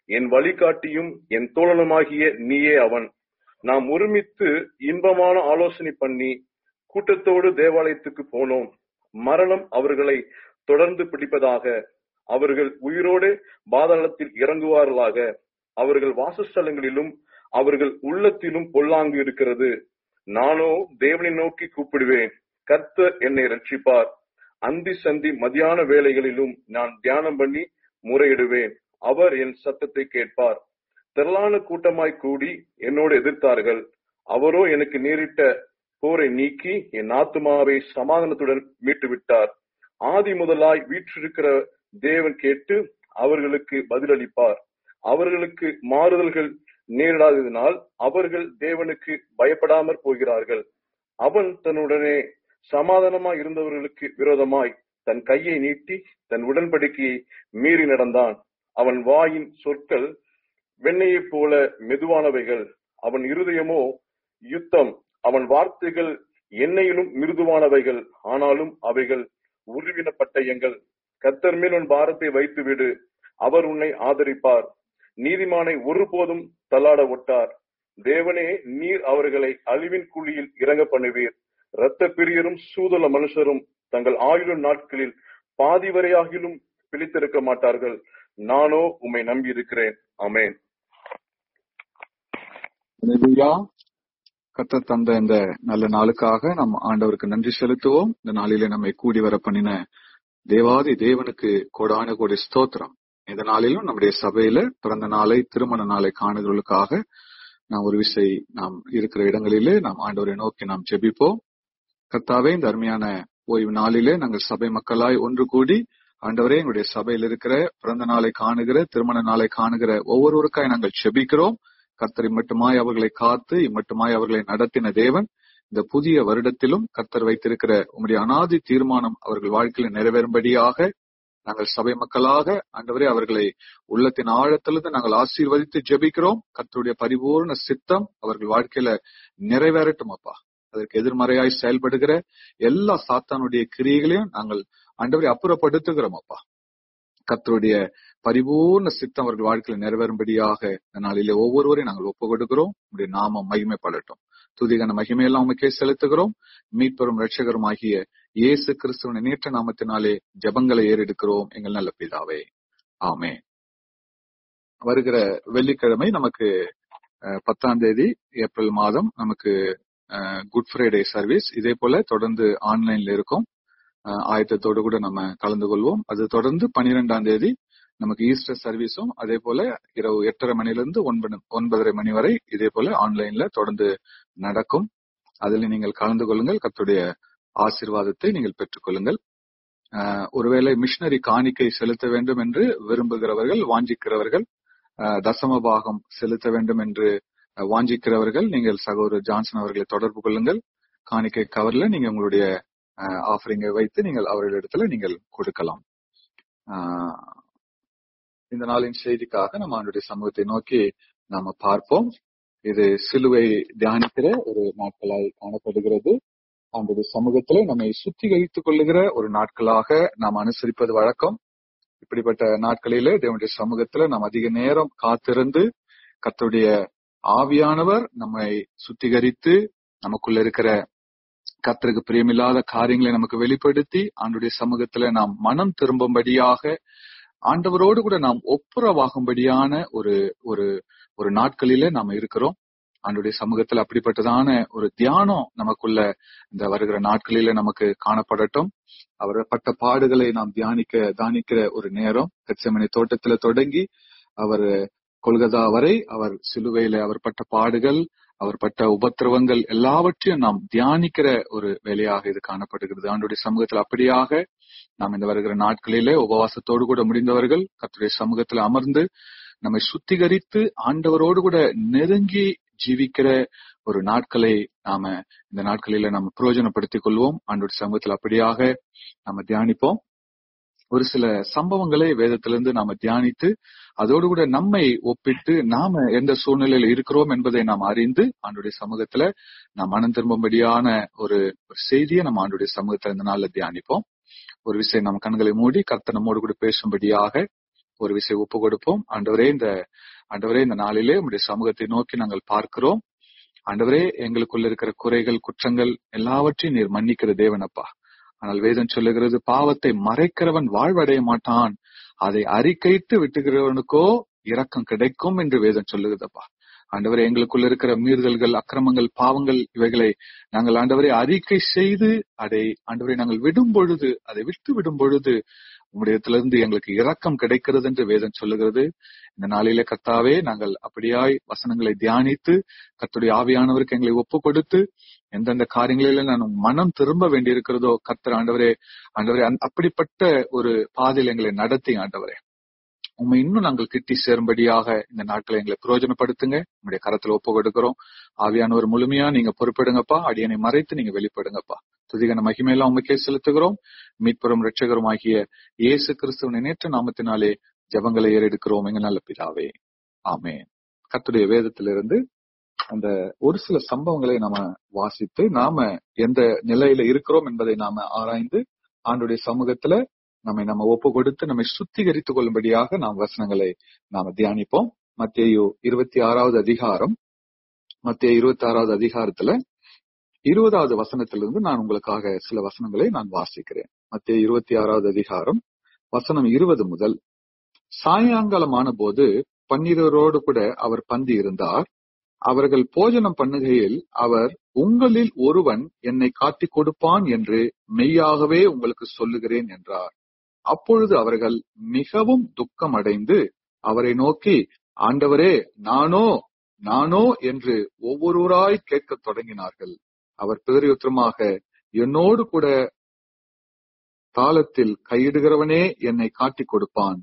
என் வழிகாட்டியும் என் தோழனுமாகிய நீயே அவன் நாம் ஒருமித்து இன்பமான ஆலோசனை பண்ணி கூட்டத்தோடு தேவாலயத்துக்கு போனோம் மரணம் அவர்களை தொடர்ந்து பிடிப்பதாக அவர்கள் உயிரோடு பாதாளத்தில் இறங்குவார்களாக அவர்கள் வாசஸ்தலங்களிலும் அவர்கள் உள்ளத்திலும் பொல்லாங்கு இருக்கிறது நானோ தேவனை நோக்கி கூப்பிடுவேன் கர்த்தர் என்னை ரட்சிப்பார் அந்தி சந்தி மதியான வேளைகளிலும் நான் தியானம் பண்ணி முறையிடுவேன் அவர் என் சத்தத்தை கேட்பார் திரளான கூட்டமாய் கூடி என்னோடு எதிர்த்தார்கள் அவரோ எனக்கு நேரிட்ட போரை நீக்கி என் ஆத்துமாவை சமாதானத்துடன் மீட்டு விட்டார் ஆதி முதலாய் வீற்றிருக்கிற தேவன் கேட்டு அவர்களுக்கு பதிலளிப்பார் அவர்களுக்கு மாறுதல்கள் நேரிடாததினால் அவர்கள் தேவனுக்கு பயப்படாமற் போகிறார்கள் அவன் தன்னுடனே சமாதானமாய் இருந்தவர்களுக்கு விரோதமாய் தன் கையை நீட்டி தன் உடன்படிக்கையை மீறி நடந்தான் அவன் வாயின் சொற்கள் வெண்ணையைப் போல மெதுவானவைகள் அவன் இருதயமோ யுத்தம் அவன் வார்த்தைகள் எண்ணெயிலும் மிருதுவானவைகள் ஆனாலும் அவைகள் உருவின பட்டயங்கள் கத்தர் மேல் உன் பாரத்தை வைத்து விடு அவர் உன்னை ஆதரிப்பார் நீதிமானை ஒருபோதும் தள்ளாட ஒட்டார் தேவனே நீர் அவர்களை அழிவின் குழியில் இறங்க பண்ணுவீர் இரத்த பிரியரும் சூதல மனுஷரும் தங்கள் ஆயுளும் நாட்களில் பாதி வரையாகிலும் பிழைத்திருக்க மாட்டார்கள் நானோ உம்மை நம்பி இருக்கிறேன் அமேன் ஹalleluya கர்த்தர் தந்த இந்த நல்ல நாளுக்காக நம் ஆண்டவருக்கு நன்றி செலுத்துவோம் இந்த நாளிலே நம்மை கூடி வர பண்ணின தேவாதி தேவனுக்கு கோடான கோடி ஸ்தோத்திரம் இந்த நாளிலும் நம்முடைய சபையில பிறந்த நாளை திருமண நாளை காணுதலுக்காக நாம் ஒரு விசை நாம் இருக்கிற இடங்களிலே நாம் ஆண்டவரை நோக்கி நாம் ஜெபிப்போம் கர்த்தாவே இந்த அருமையான ஓய்வு நாளிலே நாங்கள் சபை மக்களாய் ஒன்று கூடி ஆண்டவரே எங்களுடைய சபையில் இருக்கிற பிறந்த நாளை காணுகிற திருமண நாளை காணுகிற ஒவ்வொருவருக்காய் நாங்கள் செபிக்கிறோம் கர்த்தர் இம்மட்டுமாய் அவர்களை காத்து இம்மட்டுமாய் அவர்களை நடத்தின தேவன் இந்த புதிய வருடத்திலும் கர்த்தர் வைத்திருக்கிற உம்முடைய அனாதி தீர்மானம் அவர்கள் வாழ்க்கையில் நிறைவேறும்படியாக நாங்கள் சபை மக்களாக ஆண்டவரே அவர்களை உள்ளத்தின் ஆழத்திலிருந்து நாங்கள் ஆசீர்வதித்து ஜெபிக்கிறோம் கர்த்தருடைய பரிபூர்ண சித்தம் அவர்கள் வாழ்க்கையில நிறைவேறட்டும் அப்பா அதற்கு எதிர்மறையாய் செயல்படுகிற எல்லா சாத்தானுடைய கிரியைகளையும் நாங்கள் ஆண்டவரை அப்புறப்படுத்துகிறோம் அப்பா கர்த்தருடைய பரிபூர்ண சித்தம் அவர்கள் வாழ்க்கையில் நிறைவேறும்படியாக இந்த நாளிலே ஒவ்வொருவரையும் நாங்கள் ஒப்பு கொடுக்கிறோம் உடைய நாமம் மகிமைப்படட்டும் துதிகன மகிமையெல்லாம் உமக்கே செலுத்துகிறோம் மீட்பெரும் ரட்சகரும் ஆகிய இயேசு கிறிஸ்துவின் நேற்ற நாமத்தினாலே ஜெபங்களை ஏறெடுக்கிறோம் எங்கள் நல்ல பிதாவே ஆமே வருகிற வெள்ளிக்கிழமை நமக்கு அஹ், பத்தாம் தேதி ஏப்ரல் மாதம் நமக்கு குட் ஃப்ரைடே சர்வீஸ் இதே போல தொடர்ந்து ஆன்லைன்ல இருக்கும் அஹ், ஆயத்தத்தோடு கூட நம்ம கலந்து கொள்வோம் அது தொடர்ந்து பனிரெண்டாம் தேதி நமக்கு ஈஸ்டர் சர்வீஸும் அதே போல இரவு எட்டரை மணிலிருந்து ஒன்பது ஒன்பதரை மணி வரை இதே போல ஆன்லைன்ல தொடர்ந்து நடக்கும் அதில் நீங்கள் கலந்து கொள்ளுங்கள் கர்த்தருடைய ஆசீர்வாதத்தை நீங்கள் பெற்றுக்கொள்ளுங்கள் அஹ், ஒருவேளை மிஷனரி காணிக்கை செலுத்த வேண்டும் என்று விரும்புகிறவர்கள் வாஞ்சிக்கிறவர்கள் அஹ், தசம பாகம் செலுத்த வேண்டும் என்று அஹ், வாஞ்சிக்கிறவர்கள் நீங்கள் சகோதரர் ஜான்சன் அவர்களை தொடர்பு கொள்ளுங்கள் காணிக்கை கவர்ல நீங்க உங்களுடைய ஆஃபரிங்கை வைத்து நீங்கள் அவர்களிடத்துல நீங்கள் கொடுக்கலாம் அஹ், இந்த நாளின் செய்திக்காக நம்ம அவனுடைய சமூகத்தை நோக்கி நாம பார்ப்போம் இது சிலுவை தியானிக்கிற ஒரு நாட்களாய் காணப்படுகிறது அவனுடைய சமூகத்துல நம்மை சுத்திகரித்துக் கொள்ளுகிற ஒரு நாட்களாக நாம் அனுசரிப்பது வழக்கம் இப்படிப்பட்ட நாட்களிலே தேவனுடைய சமூகத்துல நாம் அதிக நேரம் காத்திருந்து கர்த்தருடைய ஆவியானவர் நம்மை சுத்திகரித்து நமக்குள்ள இருக்கிற கர்த்தருக்கு பிரியமில்லாத காரியங்களை நமக்கு வெளிப்படுத்தி ஆண்டுடைய சமூகத்துல நாம் மனம் திரும்பும்படியாக ஆண்டவரோடு கூட நாம் ஒப்புரவாகும்படியான ஒரு ஒரு ஒரு நாட்களிலே நாம் இருக்கிறோம் ஆண்டுடைய சமூகத்துல அப்படிப்பட்டதான ஒரு தியானம் நமக்குள்ள இந்த வருகிற நாட்களில நமக்கு காணப்படட்டும் அவர் பட்ட பாடுகளை நாம் தியானிக்க தானிக்கிற ஒரு நேரம் கச்சமணி தோட்டத்துல தொடங்கி அவர் கொல்கதா வரை அவர் சிலுவையில அவர் பட்ட பாடுகள் அவர் பட்ட உபத்திரவங்கள் எல்லாவற்றையும் நாம் தியானிக்கிற ஒரு வேலையாக இது காணப்படுகிறது ஆண்டுடைய சமூகத்தில் அப்படியாக நாம் இந்த வருகிற நாட்களிலே உபவாசத்தோடு கூட முடிந்தவர்கள் கர்த்தருடைய சமூகத்தில் அமர்ந்து நம்மை சுத்திகரித்து ஆண்டவரோடு கூட நெருங்கி ஜீவிக்கிற ஒரு நாட்களை நாம இந்த நாட்களில நம்ம பிரயோஜனப்படுத்திக் கொள்வோம் ஆண்டோட சமூகத்தில் அப்படியாக நாம தியானிப்போம் ஒரு சில சம்பவங்களை வேதத்திலிருந்து நாம தியானித்து அதோடு கூட நம்மை ஒப்பிட்டு நாம எந்த சூழ்நிலையில இருக்கிறோம் என்பதை நாம் அறிந்து ஆண்டுடைய சமூகத்துல நாம் மனம் திரும்பும்படியான ஒரு ஒரு செய்தியை நம்ம ஆண்டுடைய சமூகத்துல இந்த நாள்ல தியானிப்போம் ஒரு விஷயம் நம்ம கண்களை மூடி கர்த்தர் நம்மோடு கூட பேசும்படியாக ஒரு விஷயம் ஒப்பு கொடுப்போம் ஆண்டவரே இந்த ஆண்டவரே இந்த நாளிலே உங்களுடைய சமூகத்தை நோக்கி நாங்கள் பார்க்கிறோம் ஆண்டவரே எங்களுக்குள்ள இருக்கிற குறைகள் குற்றங்கள் எல்லாவற்றையும் நீர் மன்னிக்கிற தேவனப்பா ஆனால் வேதம் சொல்லுகிறது பாவத்தை மறைக்கிறவன் வாழ்வடைய மாட்டான் அதை அறிக்கைத்து விட்டுகிறவனுக்கோ இரக்கம் கிடைக்கும் என்று வேதம் சொல்லுகிறதப்பா ஆண்டவரே எங்களுக்குள்ள இருக்கிற மீறுதல்கள் அக்கிரமங்கள் பாவங்கள் இவைகளை நாங்கள் ஆண்டவரை அறிக்கை செய்து அதை ஆண்டவரை நாங்கள் விடும் பொழுது அதை விட்டு விடும் பொழுது உம்முடையத்திலிருந்து எங்களுக்கு இரக்கம் கிடைக்கிறது என்று வேதம் சொல்லுகிறது இந்த நாளிலே கர்த்தாவே நாங்கள் அப்படியாய் வசனங்களை தியானித்து கர்த்தருடைய ஆவியானவருக்கு எங்களை ஒப்பு கொடுத்து எந்தெந்த காரியங்களில நான் மனம் திரும்ப வேண்டியிருக்கிறதோ கர்த்தர் ஆண்டவரே ஆண்டவரே அந்த- அப்படிப்பட்ட ஒரு பாதையில் எங்களை நடத்தி ஆண்டவரே உண்மை இன்னும் நாங்கள் கிட்டி சேரும்படியாக இந்த நாட்களை எங்களை பிரயோஜனப்படுத்துங்க உங்களுடைய கரத்துல ஒப்பு கொடுக்கிறோம் ஆவியானவர் முழுமையா நீங்க பொறுப்பெடுங்கப்பா அடியனை மறைத்து நீங்க வெளிப்படுங்கப்பா துதிகன மகிமையெல்லாம் உங்களுக்கே செலுத்துகிறோம் மீட்பெரும் ரட்சகரும் ஆகிய இயேசு கிறிஸ்துவின் நேற்று நாமத்தினாலே ஜெபங்களை ஏறெடுக்கிறோம் எங்க நல்ல பிதாவே ஆமென் கர்த்தருடைய வேதத்திலிருந்து அந்த ஒரு சில சம்பவங்களை நாம வாசித்து நாம எந்த நிலையில இருக்கிறோம் என்பதை நாம ஆராய்ந்து ஆண்டுடைய சமூகத்துல நம்மை நம்ம ஒப்பு கொடுத்து நம்மை சுத்திகரித்துக் கொள்ளும்படியாக நாம் வசனங்களை நாம தியானிப்போம் மத்தேயு இருபத்தி ஆறாவது அதிகாரம் மத்திய இருபத்தி ஆறாவது அதிகாரத்துல இருபதாவது வசனத்திலிருந்து நான் உங்களுக்காக சில வசனங்களை நான் வாசிக்கிறேன் மத்திய இருபத்தி ஆறாவது அதிகாரம் வசனம் இருபது முதல் சாயங்காலமான போது பன்னிரரோடு கூட அவர் பந்தி இருந்தார் அவர்கள் போஜனம் பண்ணுகையில் அவர் உங்களில் ஒருவன் என்னை காட்டிக் கொடுப்பான் என்று மெய்யாகவே உங்களுக்கு சொல்லுகிறேன் என்றார் அப்பொழுது அவர்கள் மிகவும் துக்கம் அடைந்து அவரை நோக்கி ஆண்டவரே நானோ நானோ என்று ஒவ்வொருவராய் கேட்கத் தொடங்கினார்கள் அவர் பேரியுத்தரமாக என்னோடு கூட தாளத்தில் கையிடுகிறவனே என்னை காட்டிக் கொடுப்பான்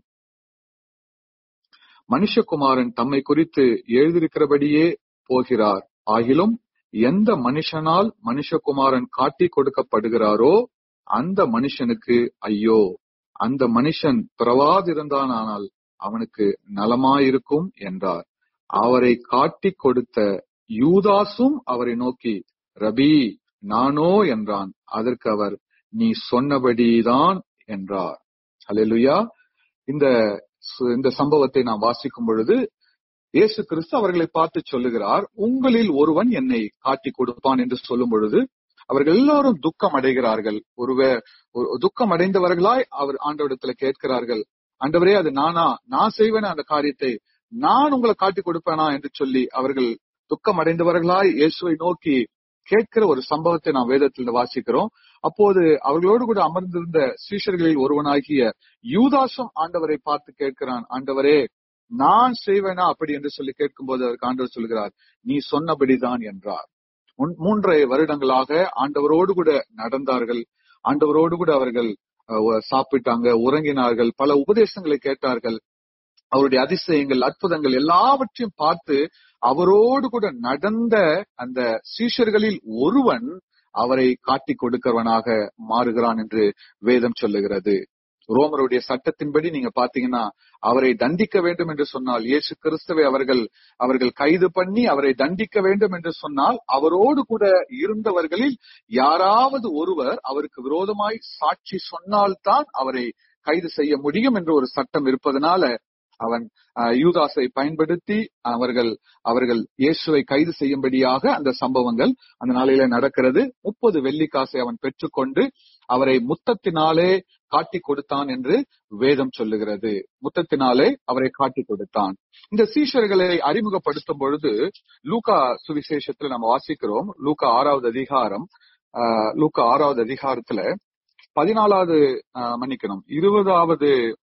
மனுஷகுமாரன் தம்மை குறித்து எழுதியிருக்கிறபடியே போகிறார் ஆகிலும் எந்த மனுஷனால் மனுஷகுமாரன் காட்டிக் கொடுக்கப்படுகிறாரோ அந்த மனுஷனுக்கு ஐயோ அந்த மனுஷன் பிறவாதிருந்தானால் அவனுக்கு நலமாயிருக்கும் என்றார் அவரை காட்டிக் கொடுத்த யூதாசும் அவரை நோக்கி ரபி நானோ என்றான் அதற்கு அவர் நீ சொன்னபடிதான் என்றார் அல்லேலூயா இந்த சு- இந்த சம்பவத்தை நாம் வாசிக்கும் பொழுது இயேசு கிறிஸ்து அவர்களை பார்த்து சொல்லுகிறார் உங்களில் ஒருவன் என்னை காட்டிக் கொடுப்பான் என்று சொல்லும் பொழுது அவர்கள் எல்லாரும் துக்கம் அடைகிறார்கள் ஒருவே ஒரு- துக்கம் அடைந்தவர்களாய் அவர் ஆண்டவரிடத்துல கேட்கிறார்கள் ஆண்டவரே அது நானா நான் செய்வேன் அந்த காரியத்தை நான் உங்களை காட்டிக் கொடுப்பேனா என்று சொல்லி அவர்கள் துக்கம் அடைந்தவர்களாய் இயேசுவை நோக்கி கேட்கிற ஒரு சம்பவத்தை நாம் வேதத்தில் வாசிக்கிறோம் அப்போது அவர்களோடு கூட அமர்ந்திருந்த சீஷர்களில் ஒருவனாகிய யூதாசும் ஆண்டவரை பார்த்து கேட்கிறான் ஆண்டவரே நான் செய்வேனா அப்படி என்று சொல்லி கேட்கும்போது அதற்கு ஆண்டவர் சொல்கிறார் நீ சொன்னபடிதான் என்றார் முன்- மூன்றரை வருடங்களாக ஆண்டவரோடு கூட நடந்தார்கள் ஆண்டவரோடு கூட அவர்கள் அஹ், உ- சாப்பிட்டாங்க உறங்கினார்கள் பல உபதேசங்களை கேட்டார்கள் அவருடைய அதிசயங்கள் அற்புதங்கள் எல்லாவற்றையும் பார்த்து அவரோடு கூட நடந்த அந்த சீஷர்களில் ஒருவன் அவரை காட்டிக் கொடுக்கிறவனாக மாறுகிறான் என்று வேதம் சொல்லுகிறது ரோமருடைய சட்டத்தின்படி நீங்க பாத்தீங்கன்னா அவரை தண்டிக்க வேண்டும் என்று சொன்னால் இயேசு கிறிஸ்துவை அவர்கள் அவர்கள் கைது பண்ணி அவரை தண்டிக்க வேண்டும் என்று சொன்னால் அவரோடு கூட இருந்தவர்களில் யாராவது ஒருவர் அவருக்கு விரோதமாய் சாட்சி சொன்னால்தான் அவரை கைது செய்ய முடியும் என்ற ஒரு சட்டம் இருப்பதனால அவன் அஹ், யூதாசை பயன்படுத்தி அவர்கள் அவர்கள் இயேசுவை கைது செய்யும்படியாக அந்த சம்பவங்கள் அந்த நாளில நடக்கிறது முப்பது வெள்ளிக்காசை அவன் பெற்றுக்கொண்டு அவரை முத்தத்தினாலே காட்டி கொடுத்தான் என்று வேதம் சொல்லுகிறது முத்தத்தினாலே அவரை காட்டி கொடுத்தான் இந்த சீஷர்களை அறிமுகப்படுத்தும் பொழுது லூகா சுவிசேஷத்துல நம்ம வாசிக்கிறோம் லூகா ஆறாவது அதிகாரம் ஆஹ், லூக்கா ஆறாவது அதிகாரத்துல பதினாலாவது ஆஹ், மன்னிக்கணும் இருபதாவது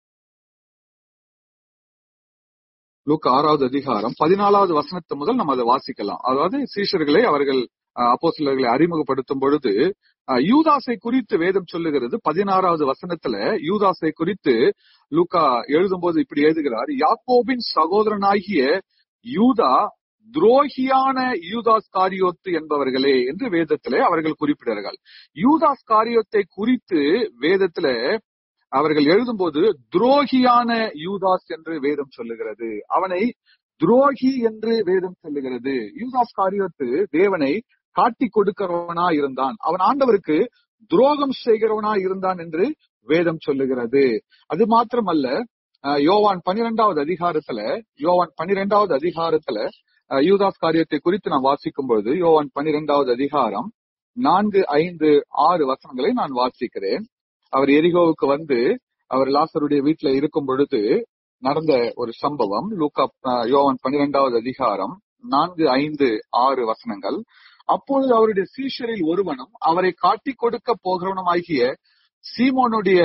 லூக்கா ஆறாவது அதிகாரம் பதினாலாவது வசனத்து முதல் நம்ம அதை வாசிக்கலாம் அதாவது சீஷர்களை அவர்கள் அப்போ சிலர்களை அறிமுகப்படுத்தும் பொழுது அஹ், யூதாசை குறித்து வேதம் சொல்லுகிறது பதினாறாவது வசனத்துல யூதாசை குறித்து லூக்கா எழுதும்போது இப்படி எழுதுகிறார் யாக்கோபின் சகோதரனாகிய யூதா துரோகியான யூதாஸ் காரியோத்து என்பவர்களே என்று வேதத்திலே அவர்கள் குறிப்பிடுகிறார்கள் யூதாஸ் காரியோத்தை குறித்து வேதத்துல அவர்கள் எழுதும்போது துரோகியான யூதாஸ் என்று வேதம் சொல்லுகிறது அவனை துரோகி என்று வேதம் சொல்லுகிறது யூதாஸ் காரியத்து தேவனை காட்டி கொடுக்கிறவனா இருந்தான் அவன் ஆண்டவருக்கு துரோகம் செய்கிறவனா இருந்தான் என்று வேதம் சொல்லுகிறது அது மாத்திரமல்ல அஹ், யோவான் பன்னிரெண்டாவது அதிகாரத்துல யோவான் பன்னிரெண்டாவது அதிகாரத்துல அஹ், யூதாஸ் காரியத்தை குறித்து நான் வாசிக்கும் பொழுது யோவான் பன்னிரெண்டாவது அதிகாரம் நான்கு ஐந்து ஆறு வசனங்களை நான் வாசிக்கிறேன் அவர் எரிகோவுக்கு வந்து அவர் லாசருடைய வீட்டுல இருக்கும் பொழுது நடந்த ஒரு சம்பவம் லூக்கா அஹ், யோவான் பன்னிரெண்டாவது அதிகாரம் நான்கு ஐந்து ஆறு வசனங்கள் அப்பொழுது அவருடைய சீஷரில் ஒருவனும் அவரை காட்டிக் கொடுக்க போகிறவனுமாகிய சீமோனுடைய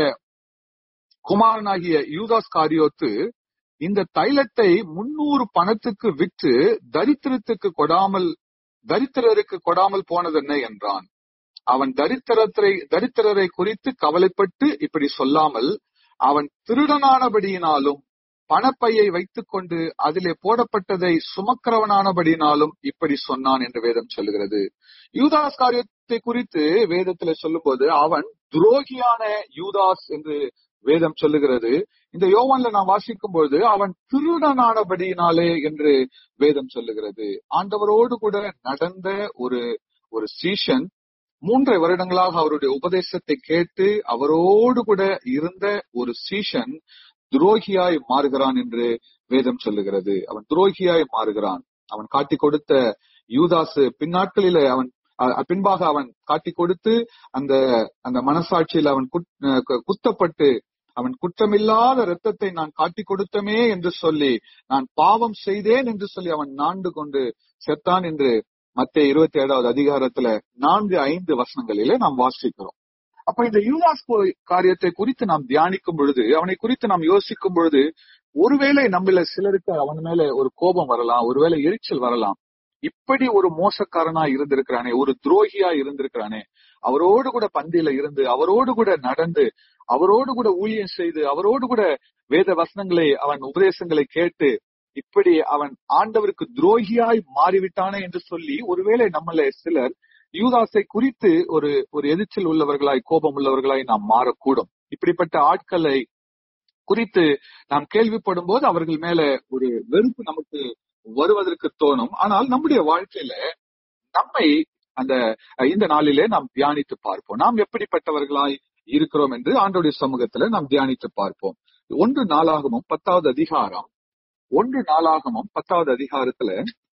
குமாரனாகிய யூதாஸ் காரியோத்து இந்த தைலத்தை முன்னூறு பணத்துக்கு விற்று தரித்திரத்துக்கு கொடாமல் தரித்திரருக்கு கொடாமல் போனதென்ன என்றான் அவன் தரித்திரத்தை தரித்திரரை குறித்து கவலைப்பட்டு இப்படி சொல்லாமல் அவன் திருடனானபடியினாலும் பணப்பையை வைத்துக் கொண்டு அதிலே போடப்பட்டதை சுமக்கிறவனானபடியினாலும் இப்படி சொன்னான் என்று வேதம் சொல்லுகிறது யூதாஸ் காரியத்தை குறித்து வேதத்துல சொல்லும்போது அவன் துரோகியான யூதாஸ் என்று வேதம் சொல்லுகிறது இந்த யோவான்ல நான் வாசிக்கும் பொழுது அவன் திருடனானபடியினாலே என்று வேதம் சொல்லுகிறது ஆண்டவரோடு கூட நடந்த ஒரு ஒரு சீஷன் மூன்றரை வருடங்களாக அவருடைய உபதேசத்தை கேட்டு அவரோடு கூட இருந்த ஒரு சீஷன் துரோகியாய் மாறுகிறான் என்று வேதம் சொல்லுகிறது அவன் துரோகியாய் மாறுகிறான் அவன் காட்டி கொடுத்த யூதாசு பின்னாட்களில அவன் அ- பின்பாக அவன் காட்டி கொடுத்து அந்த அந்த மனசாட்சியில் அவன் குத்- அஹ் கு- குத்தப்பட்டு அவன் குற்றமில்லாத இரத்தத்தை நான் காட்டி கொடுத்தமே என்று சொல்லி நான் பாவம் செய்தேன் என்று சொல்லி அவன் நாண்டு கொண்டு செத்தான் என்று மத்திய இருபத்தி ஏழாவது அதிகாரத்துல நான்கு ஐந்து வசனங்களிலே நாம் வாசிக்கிறோம் அப்ப இந்த யூதாஸ் கோ- காரியத்தை குறித்து நாம் தியானிக்கும் பொழுது அவனை குறித்து நாம் யோசிக்கும் பொழுது ஒருவேளை நம்மள சிலருக்கு அவன் மேல ஒரு கோபம் வரலாம் ஒருவேளை எரிச்சல் வரலாம் இப்படி ஒரு மோசக்காரனா இருந்திருக்கிறானே ஒரு துரோகியா இருந்திருக்கிறானே அவரோடு கூட பந்தியில இருந்து அவரோடு கூட நடந்து அவரோடு கூட ஊழியம் செய்து அவரோடு கூட வேத வசனங்களை அவன் உபதேசங்களை கேட்டு இப்படி அவன் ஆண்டவருக்கு துரோகியாய் மாறிவிட்டானே என்று சொல்லி ஒருவேளை நம்மள சிலர் யூதாசை குறித்து ஒரு ஒரு எதிர்ச்சல் உள்ளவர்களாய் கோபம் உள்ளவர்களாய் நாம் மாறக்கூடும் இப்படிப்பட்ட ஆட்களை குறித்து நாம் கேள்விப்படும் போது அவர்கள் மேல ஒரு வெறுப்பு நமக்கு வருவதற்கு தோணும் ஆனால் நம்முடைய வாழ்க்கையில நம்மை அந்த இந்த நாளிலே நாம் தியானித்து பார்ப்போம் நாம் எப்படிப்பட்டவர்களாய் இருக்கிறோம் என்று ஆண்டோடைய சமூகத்துல நாம் தியானித்து பார்ப்போம் ஒன்று நாளாகமும் பத்தாவது அதிகாரம் ஒன்று நாளாகமும் பத்தாவது அதிகாரத்துல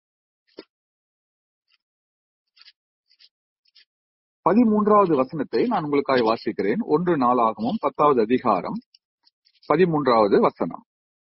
பதிமூன்றாவது வசனத்தை நான் உங்களுக்காக வாசிக்கிறேன் ஒன்று நாளாகமும் பத்தாவது அதிகாரம் பதிமூன்றாவது வசனம்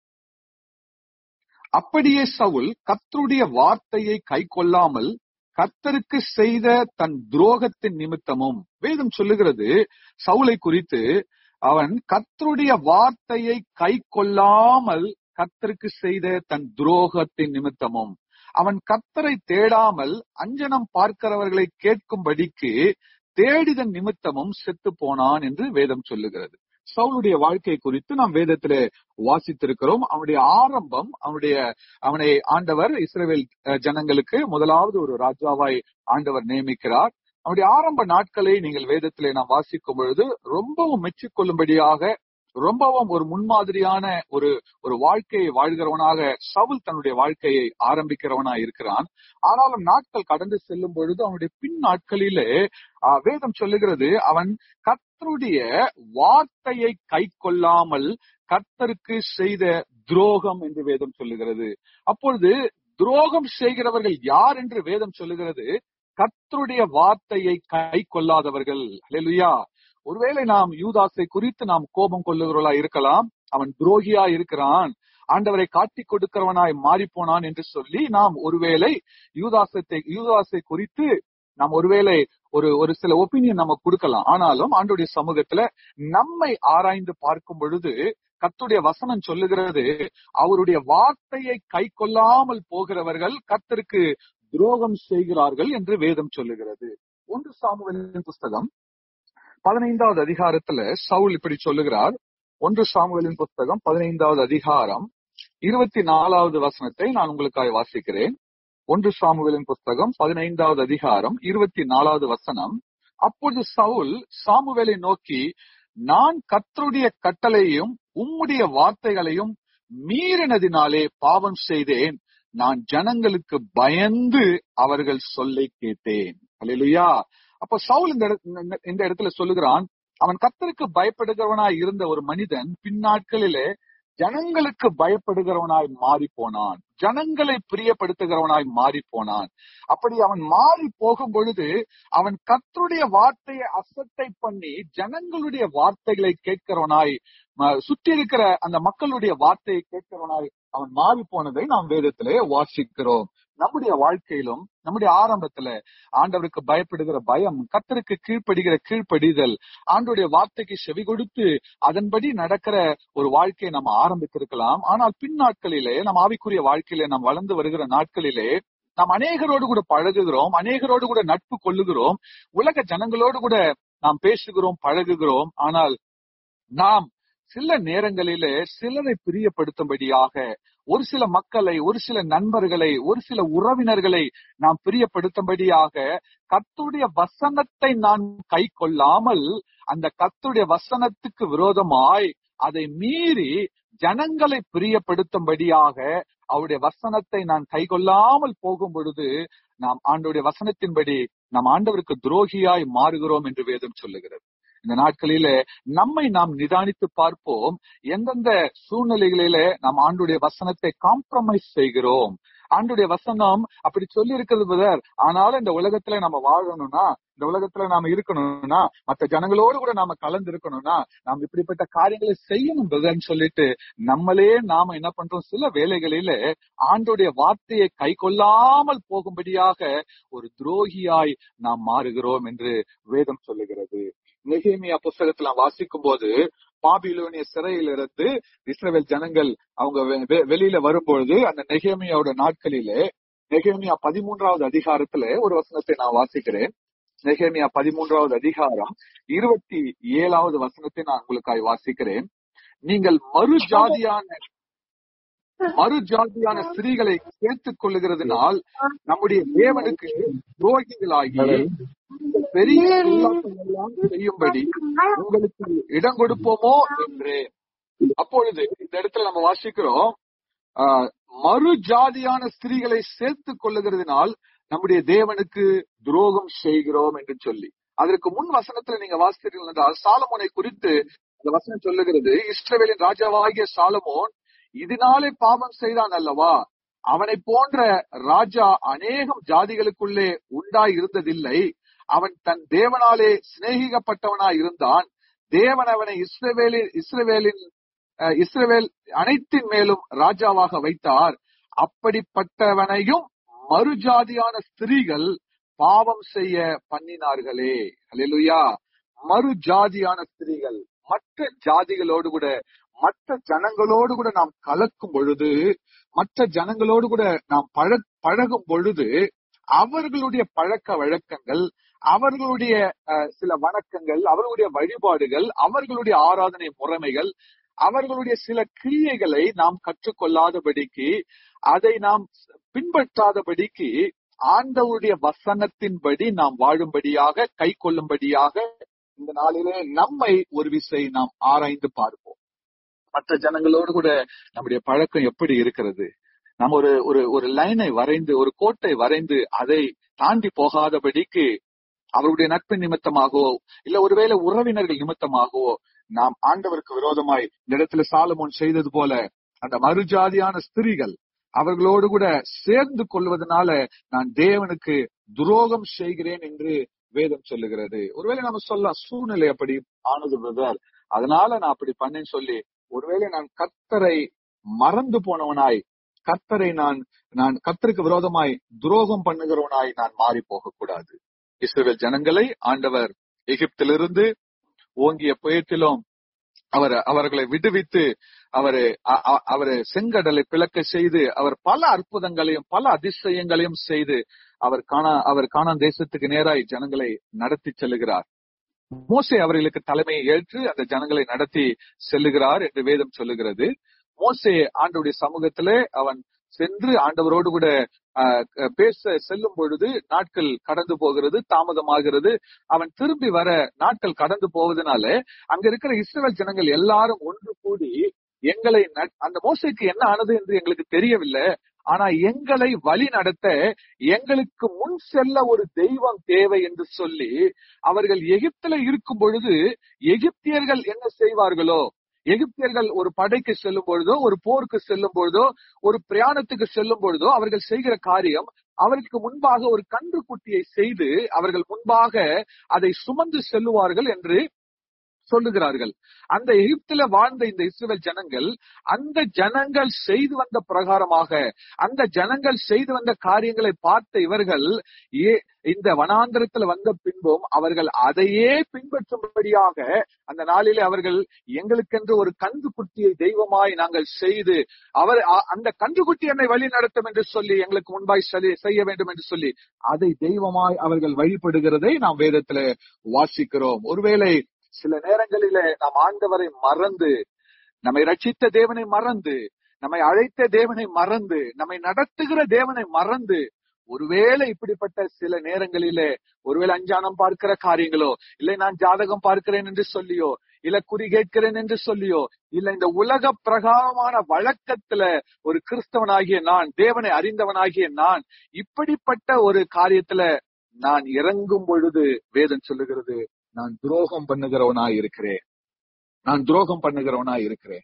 அப்படியே சவுல் கர்த்தருடைய வார்த்தையை கை கொள்ளாமல் கர்த்தருக்கு செய்த தன் துரோகத்தின் நிமித்தமும் வேதம் சொல்லுகிறது சவுலை குறித்து அவன் கர்த்தருடைய வார்த்தையை கை கொள்ளாமல் கர்த்தருக்கு செய்த தன் துரோகத்தின் நிமித்தமும் அவன் கர்த்தரை தேடாமல் அஞ்சனம் பார்க்கிறவர்களை கேட்கும்படிக்கு தேடிதன் நிமித்தமும் செத்து போனான் என்று வேதம் சொல்லுகிறது சவுளுடைய வாழ்க்கை குறித்து நாம் வேதத்திலே வாசித்திருக்கிறோம் அவனுடைய ஆரம்பம் அவனுடைய அவனை ஆண்டவர் இஸ்ரேல் ஜனங்களுக்கு முதலாவது ஒரு ராஜாவாய் ஆண்டவர் நியமிக்கிறார் அவனுடைய ஆரம்ப நாட்களை நீங்கள் வேதத்திலே நாம் வாசிக்கும் பொழுது ரொம்பவும் மெச்சிக்கொள்ளும்படியாக ரொம்பவும் ஒரு முன்மாதிரியான ஒரு ஒரு வாழ்க்கையை வாழ்கிறவனாக சவுல் தன்னுடைய வாழ்க்கையை ஆரம்பிக்கிறவனா இருக்கிறான் ஆனாலும் நாட்கள் கடந்து செல்லும் பொழுது அவனுடைய பின் நாட்களிலே ஆஹ், வேதம் சொல்லுகிறது அவன் கர்த்தருடைய வார்த்தையை கை கொள்ளாமல் கர்த்தருக்கு செய்த துரோகம் என்று வேதம் சொல்லுகிறது அப்பொழுது துரோகம் செய்கிறவர்கள் யார் என்று வேதம் சொல்லுகிறது கர்த்தருடைய வார்த்தையை கை கொள்ளாதவர்கள் ஹalleluya ஒருவேளை நாம் யூதாசை குறித்து நாம் கோபம் கொள்ளுகிறவர்களா இருக்கலாம் அவன் துரோகியா இருக்கிறான் ஆண்டவரை காட்டி கொடுக்கிறவனாய் மாறி போனான் என்று சொல்லி நாம் ஒருவேளை யூதாசத்தை யூதாசை குறித்து நாம் ஒருவேளை ஒரு ஒரு சில ஒப்பீனியன் நம்ம கொடுக்கலாம் ஆனாலும் ஆண்டுடைய சமூகத்துல நம்மை ஆராய்ந்து பார்க்கும் பொழுது கர்த்தருடைய வசனம் சொல்லுகிறது அவருடைய வார்த்தையை கை கொள்ளாமல் போகிறவர்கள் கர்த்தருக்கு துரோகம் செய்கிறார்கள் என்று வேதம் சொல்லுகிறது ஒன்று சாமுவேலின் புஸ்தகம் பதினைந்தாவது அதிகாரத்துல சவுல் இப்படி சொல்லுகிறார் ஒன்று சாமுவேலின் புஸ்தகம் பதினைந்தாவது அதிகாரம் இருபத்தி நாலாவது வசனத்தை நான் உங்களுக்காக வாசிக்கிறேன் ஒன்று சாமுவேலின் புஸ்தகம் பதினைந்தாவது அதிகாரம் இருபத்தி நாலாவது வசனம் அப்பொழுது சவுல் சாமுவேலை நோக்கி நான் கர்த்தருடைய கட்டளையும் உம்முடைய வார்த்தைகளையும் மீறினதினாலே பாவம் செய்தேன் நான் ஜனங்களுக்கு பயந்து அவர்கள் சொல்லை கேட்டேன் அல்லேலூயா அப்ப சவுல் இந்த இடத்- இந்த- இந்த இடத்துல சொல்லுகிறான் அவன் கர்த்தருக்கு பயப்படுகிறவனாய் இருந்த ஒரு மனிதன் பின்னாட்களிலே ஜனங்களுக்கு பயப்படுகிறவனாய் மாறி போனான் ஜனங்களை பிரியப்படுத்துகிறவனாய் மாறி போனான் அப்படி அவன் மாறி போகும் பொழுது அவன் கர்த்தருடைய வார்த்தையை அசட்டை பண்ணி ஜனங்களுடைய வார்த்தைகளை கேட்கிறவனாய் ம- சுற்றி இருக்கிற அந்த மக்களுடைய வார்த்தையை கேட்கிறவனாய் அவன் மாறி போனதை நாம் வேதத்திலே வாசிக்கிறோம் நம்முடைய வாழ்க்கையிலும் நம்முடைய ஆரம்பத்துல ஆண்டவருக்கு பயப்படுகிற பயம் கர்த்தருக்கு கீழ்ப்படுகிற கீழ்ப்படிதல் ஆண்டவருடைய வார்த்தைக்கு செவி கொடுத்து அதன்படி நடக்கிற ஒரு வாழ்க்கையை நம்ம ஆரம்பித்திருக்கலாம் ஆனால் பின் நாட்களிலே நம் ஆவிக்குரிய வாழ்க்கையிலே நாம் வளர்ந்து வருகிற நாட்களிலே நாம் அநேகரோடு கூட பழகுகிறோம் அநேகரோடு கூட நட்பு கொள்ளுகிறோம் உலக ஜனங்களோடு கூட நாம் பேசுகிறோம் பழகுகிறோம் ஆனால் நாம் சில நேரங்களிலே சிலரை பிரியப்படுத்தும்படியாக ஒரு சில மக்களை ஒரு சில நண்பர்களை ஒரு சில உறவினர்களை நாம் பிரியப்படுத்தும்படியாக கர்த்தருடைய வசனத்தை நான் கை கொள்ளாமல் அந்த கர்த்தருடைய வசனத்துக்கு விரோதமாய் அதை மீறி ஜனங்களை பிரியப்படுத்தும்படியாக அவருடைய வசனத்தை நான் கைகொள்ளாமல் போகும் பொழுது நாம் ஆண்டவருடைய வசனத்தின்படி நாம் ஆண்டவருக்கு துரோகியாய் மாறுகிறோம் என்று வேதம் சொல்லுகிறது இந்த நாட்களிலே நம்மை நாம் நிதானித்து பார்ப்போம் எந்தெந்த சூழ்நிலைகளிலே நாம் ஆண்டுடைய வசனத்தை காம்ப்ரமைஸ் செய்கிறோம் ஆண்டுடைய வசனம் அப்படி சொல்லி இருக்கிறது பிரதர் ஆனாலும் இந்த உலகத்துல நம்ம வாழணும்னா இந்த உலகத்துல நாம இருக்கணும்னா மத்த ஜனங்களோடு கூட நாம கலந்து இருக்கணும்னா நாம் இப்படிப்பட்ட காரியங்களை செய்யணும் பிரதர்ன்னு சொல்லிட்டு நம்மளே நாம என்ன பண்றோம் சில வேலைகளில ஆண்டுடைய வார்த்தையை கை கொள்ளாமல் போகும்படியாக ஒரு துரோகியாய் நாம் மாறுகிறோம் என்று வேதம் சொல்லுகிறது நெகேமியா புஸ்தகத்துல வாசிக்கும் போது பாபிலோனிய சிறையிலிருந்து இஸ்ரவேல் ஜனங்கள் அவங்க வெ- வெ- வெளியில வரும்பொழுது அந்த நெகேமியாவோட நாட்களிலே நெகேமியா பதிமூன்றாவது அதிகாரத்துல ஒரு வசனத்தை நான் வாசிக்கிறேன் நெகேமியா பதிமூன்றாவது அதிகாரம் இருபத்தி ஏழாவது வசனத்தை நான் உங்களுக்காய் வாசிக்கிறேன் நீங்கள் மறு ஜாதியான மறு ஜாதியான ஸ்திரீகளை சேர்த்துக் கொள்ளுகிறதுனால் நம்முடைய தேவனுக்கு துரோகிகளாகி பெரிய பொல்லாப்பம் எல்லாம் செய்யும்படி உங்களுக்கு இடம் கொடுப்போமோ என்று அப்பொழுது இந்த இடத்துல நம்ம வாசிக்கிறோம் ஆஹ், மறு ஜாதியான ஸ்திரீகளை சேர்த்துக் கொள்ளுகிறதுனால் நம்முடைய தேவனுக்கு துரோகம் செய்கிறோம் என்று சொல்லி அதற்கு முன் வசனத்துல நீங்க வாசித்தீர்கள் என்றால் சாலமோனை குறித்து அந்த வசனம் சொல்லுகிறது இஸ்ரவேலின் ராஜாவாகிய சாலமோன் இதனாலே பாவம் செய்தான் அல்லவா அவனை போன்ற ராஜா அநேகம் ஜாதிகளுக்குள்ளே உண்டாய் இருந்ததில்லை அவன் தன் தேவனாலே சிநேகிக்கப்பட்டவனாய் இருந்தான் தேவன் அவனை இஸ்ரவேலின் இஸ்ரவேலின் அஹ், இஸ்ரவேல் அனைத்தின் மேலும் ராஜாவாக வைத்தார் அப்படிப்பட்டவனையும் மறுஜாதியான ஸ்திரீகள் பாவம் செய்ய பண்ணினார்களே அல்லேலூயா மறு ஜாதியான ஸ்திரீகள் மற்ற ஜாதிகளோடு கூட மற்ற ஜனங்களோடு கூட நாம் கலக்கும் பொழுது மற்ற ஜனங்களோடு கூட நாம் பழ பழகும் பொழுது அவர்களுடைய பழக்க வழக்கங்கள் அவர்களுடைய அஹ், சில வணக்கங்கள் அவர்களுடைய வழிபாடுகள் அவர்களுடைய ஆராதனை முறைமைகள் அவர்களுடைய சில கிரியைகளை நாம் கற்றுக்கொள்ளாதபடிக்கு அதை நாம் பின்பற்றாதபடிக்கு ஆண்டவருடைய வசனத்தின்படி நாம் வாழும்படியாக கை கொள்ளும்படியாக இந்த நாளிலே நம்மை ஒரு விசை நாம் ஆராய்ந்து பார்ப்போம் மற்ற ஜனங்களோடு கூட நம்முடைய பழக்கம் எப்படி இருக்கிறது நம்ம ஒரு ஒரு ஒரு லைனை வரைந்து ஒரு கோட்டை வரைந்து அதை தாண்டி போகாதபடிக்கு அவருடைய நட்பு நிமித்தமாகவோ இல்ல ஒருவேளை உறவினர்கள் நிமித்தமாகவோ நாம் ஆண்டவருக்கு விரோதமாய் இந்த இடத்துல சாலமோன் செய்தது போல அந்த மறுஜாதியான ஸ்திரீகள் அவர்களோடு கூட சேர்ந்து கொள்வதனால நான் தேவனுக்கு துரோகம் செய்கிறேன் என்று வேதம் சொல்லுகிறது ஒருவேளை நம்ம சொல்லலாம் சூழ்நிலை அப்படி ஆனது பிரதர் அதனால நான் அப்படி பண்ணேன்னு சொல்லி ஒருவேளை நான் கர்த்தரை மறந்து போனவனாய் கர்த்தரை நான் நான் கர்த்தருக்கு விரோதமாய் துரோகம் பண்ணுகிறவனாய் நான் மாறி போக கூடாது இஸ்ரவேல் ஜனங்களை ஆண்டவர் எகிப்திலிருந்து ஓங்கிய புயத்திலும் அவர் அவர்களை விடுவித்து அவரு அ- அ- அவரு செங்கடலை பிளக்க செய்து அவர் பல அற்புதங்களையும் பல அதிசயங்களையும் செய்து அவர் காணா அவர் காணான் தேசத்துக்கு நேராய் ஜனங்களை நடத்தி செல்லுகிறார் மோசே அவர்களுக்கு தலைமையை ஏற்று அந்த ஜனங்களை நடத்தி செல்லுகிறார் என்று வேதம் சொல்லுகிறது மோசே ஆண்டவருடைய சமூகத்திலே அவன் சென்று ஆண்டவரோடு கூட ஆஹ், க- பேச செல்லும் பொழுது நாட்கள் கடந்து போகிறது தாமதமாகிறது அவன் திரும்பி வர நாட்கள் கடந்து போவதனால அங்க இருக்கிற இஸ்ரவேல் ஜனங்கள் எல்லாரும் ஒன்று கூடி எங்களை நட்- அந்த மோசைக்கு என்ன ஆனது என்று எங்களுக்கு தெரியவில்லை ஆனா எங்களை வழி நடத்த எங்களுக்கு முன் செல்ல ஒரு தெய்வம் தேவை என்று சொல்லி அவர்கள் எகிப்தில இருக்கும் பொழுது எகிப்தியர்கள் என்ன செய்வார்களோ எகிப்தியர்கள் ஒரு படைக்கு செல்லும் பொழுதோ ஒரு போருக்கு செல்லும் பொழுதோ ஒரு பிரயாணத்துக்கு செல்லும் பொழுதோ அவர்கள் செய்கிற காரியம் அவர்களுக்கு முன்பாக ஒரு கன்று குட்டியை செய்து அவர்கள் முன்பாக அதை சுமந்து செல்லுவார்கள் என்று சொல்லுகிறார்கள் அந்த எகிப்தில வாழ்ந்த இந்த இஸ்ரேல் ஜனங்கள் அந்த ஜனங்கள் செய்து வந்த பிரகாரமாக அந்த ஜனங்கள் செய்து வந்த காரியங்களை பார்த்த இவர்கள் ஏ இந்த வனாந்திரத்துல வந்த பின்பும் அவர்கள் அதையே பின்பற்றும்படியாக அந்த நாளிலே அவர்கள் எங்களுக்கென்று ஒரு கன்று குட்டியை தெய்வமாய் நாங்கள் செய்து அவர் அ- அந்த கன்று குட்டி என்னை வழி நடத்தும் என்று சொல்லி எங்களுக்கு முன்பாய் செலி- செய்ய வேண்டும் என்று சொல்லி அதை தெய்வமாய் அவர்கள் வழிபடுகிறதை நாம் வேதத்துல வாசிக்கிறோம் ஒருவேளை சில நேரங்களிலே நாம் ஆண்டவரை மறந்து நம்மை ரட்சித்த தேவனை மறந்து நம்மை அழைத்த தேவனை மறந்து நம்மை நடத்துகிற தேவனை மறந்து ஒருவேளை இப்படிப்பட்ட சில நேரங்களிலே ஒருவேளை அஞ்சானம் பார்க்கிற காரியங்களோ இல்லை நான் ஜாதகம் பார்க்கிறேன் என்று சொல்லியோ இல்ல குறி கேட்கிறேன் என்று சொல்லியோ இல்ல இந்த உலக பிரகாரமான வழக்கத்துல ஒரு கிறிஸ்தவனாகிய நான் தேவனை அறிந்தவனாகிய நான் இப்படிப்பட்ட ஒரு காரியத்துல நான் இறங்கும் பொழுது வேதம் சொல்லுகிறது நான் துரோகம் பண்ணுகிறவனாய் இருக்கிறேன் நான் துரோகம் பண்ணுகிறவனாய் இருக்கிறேன்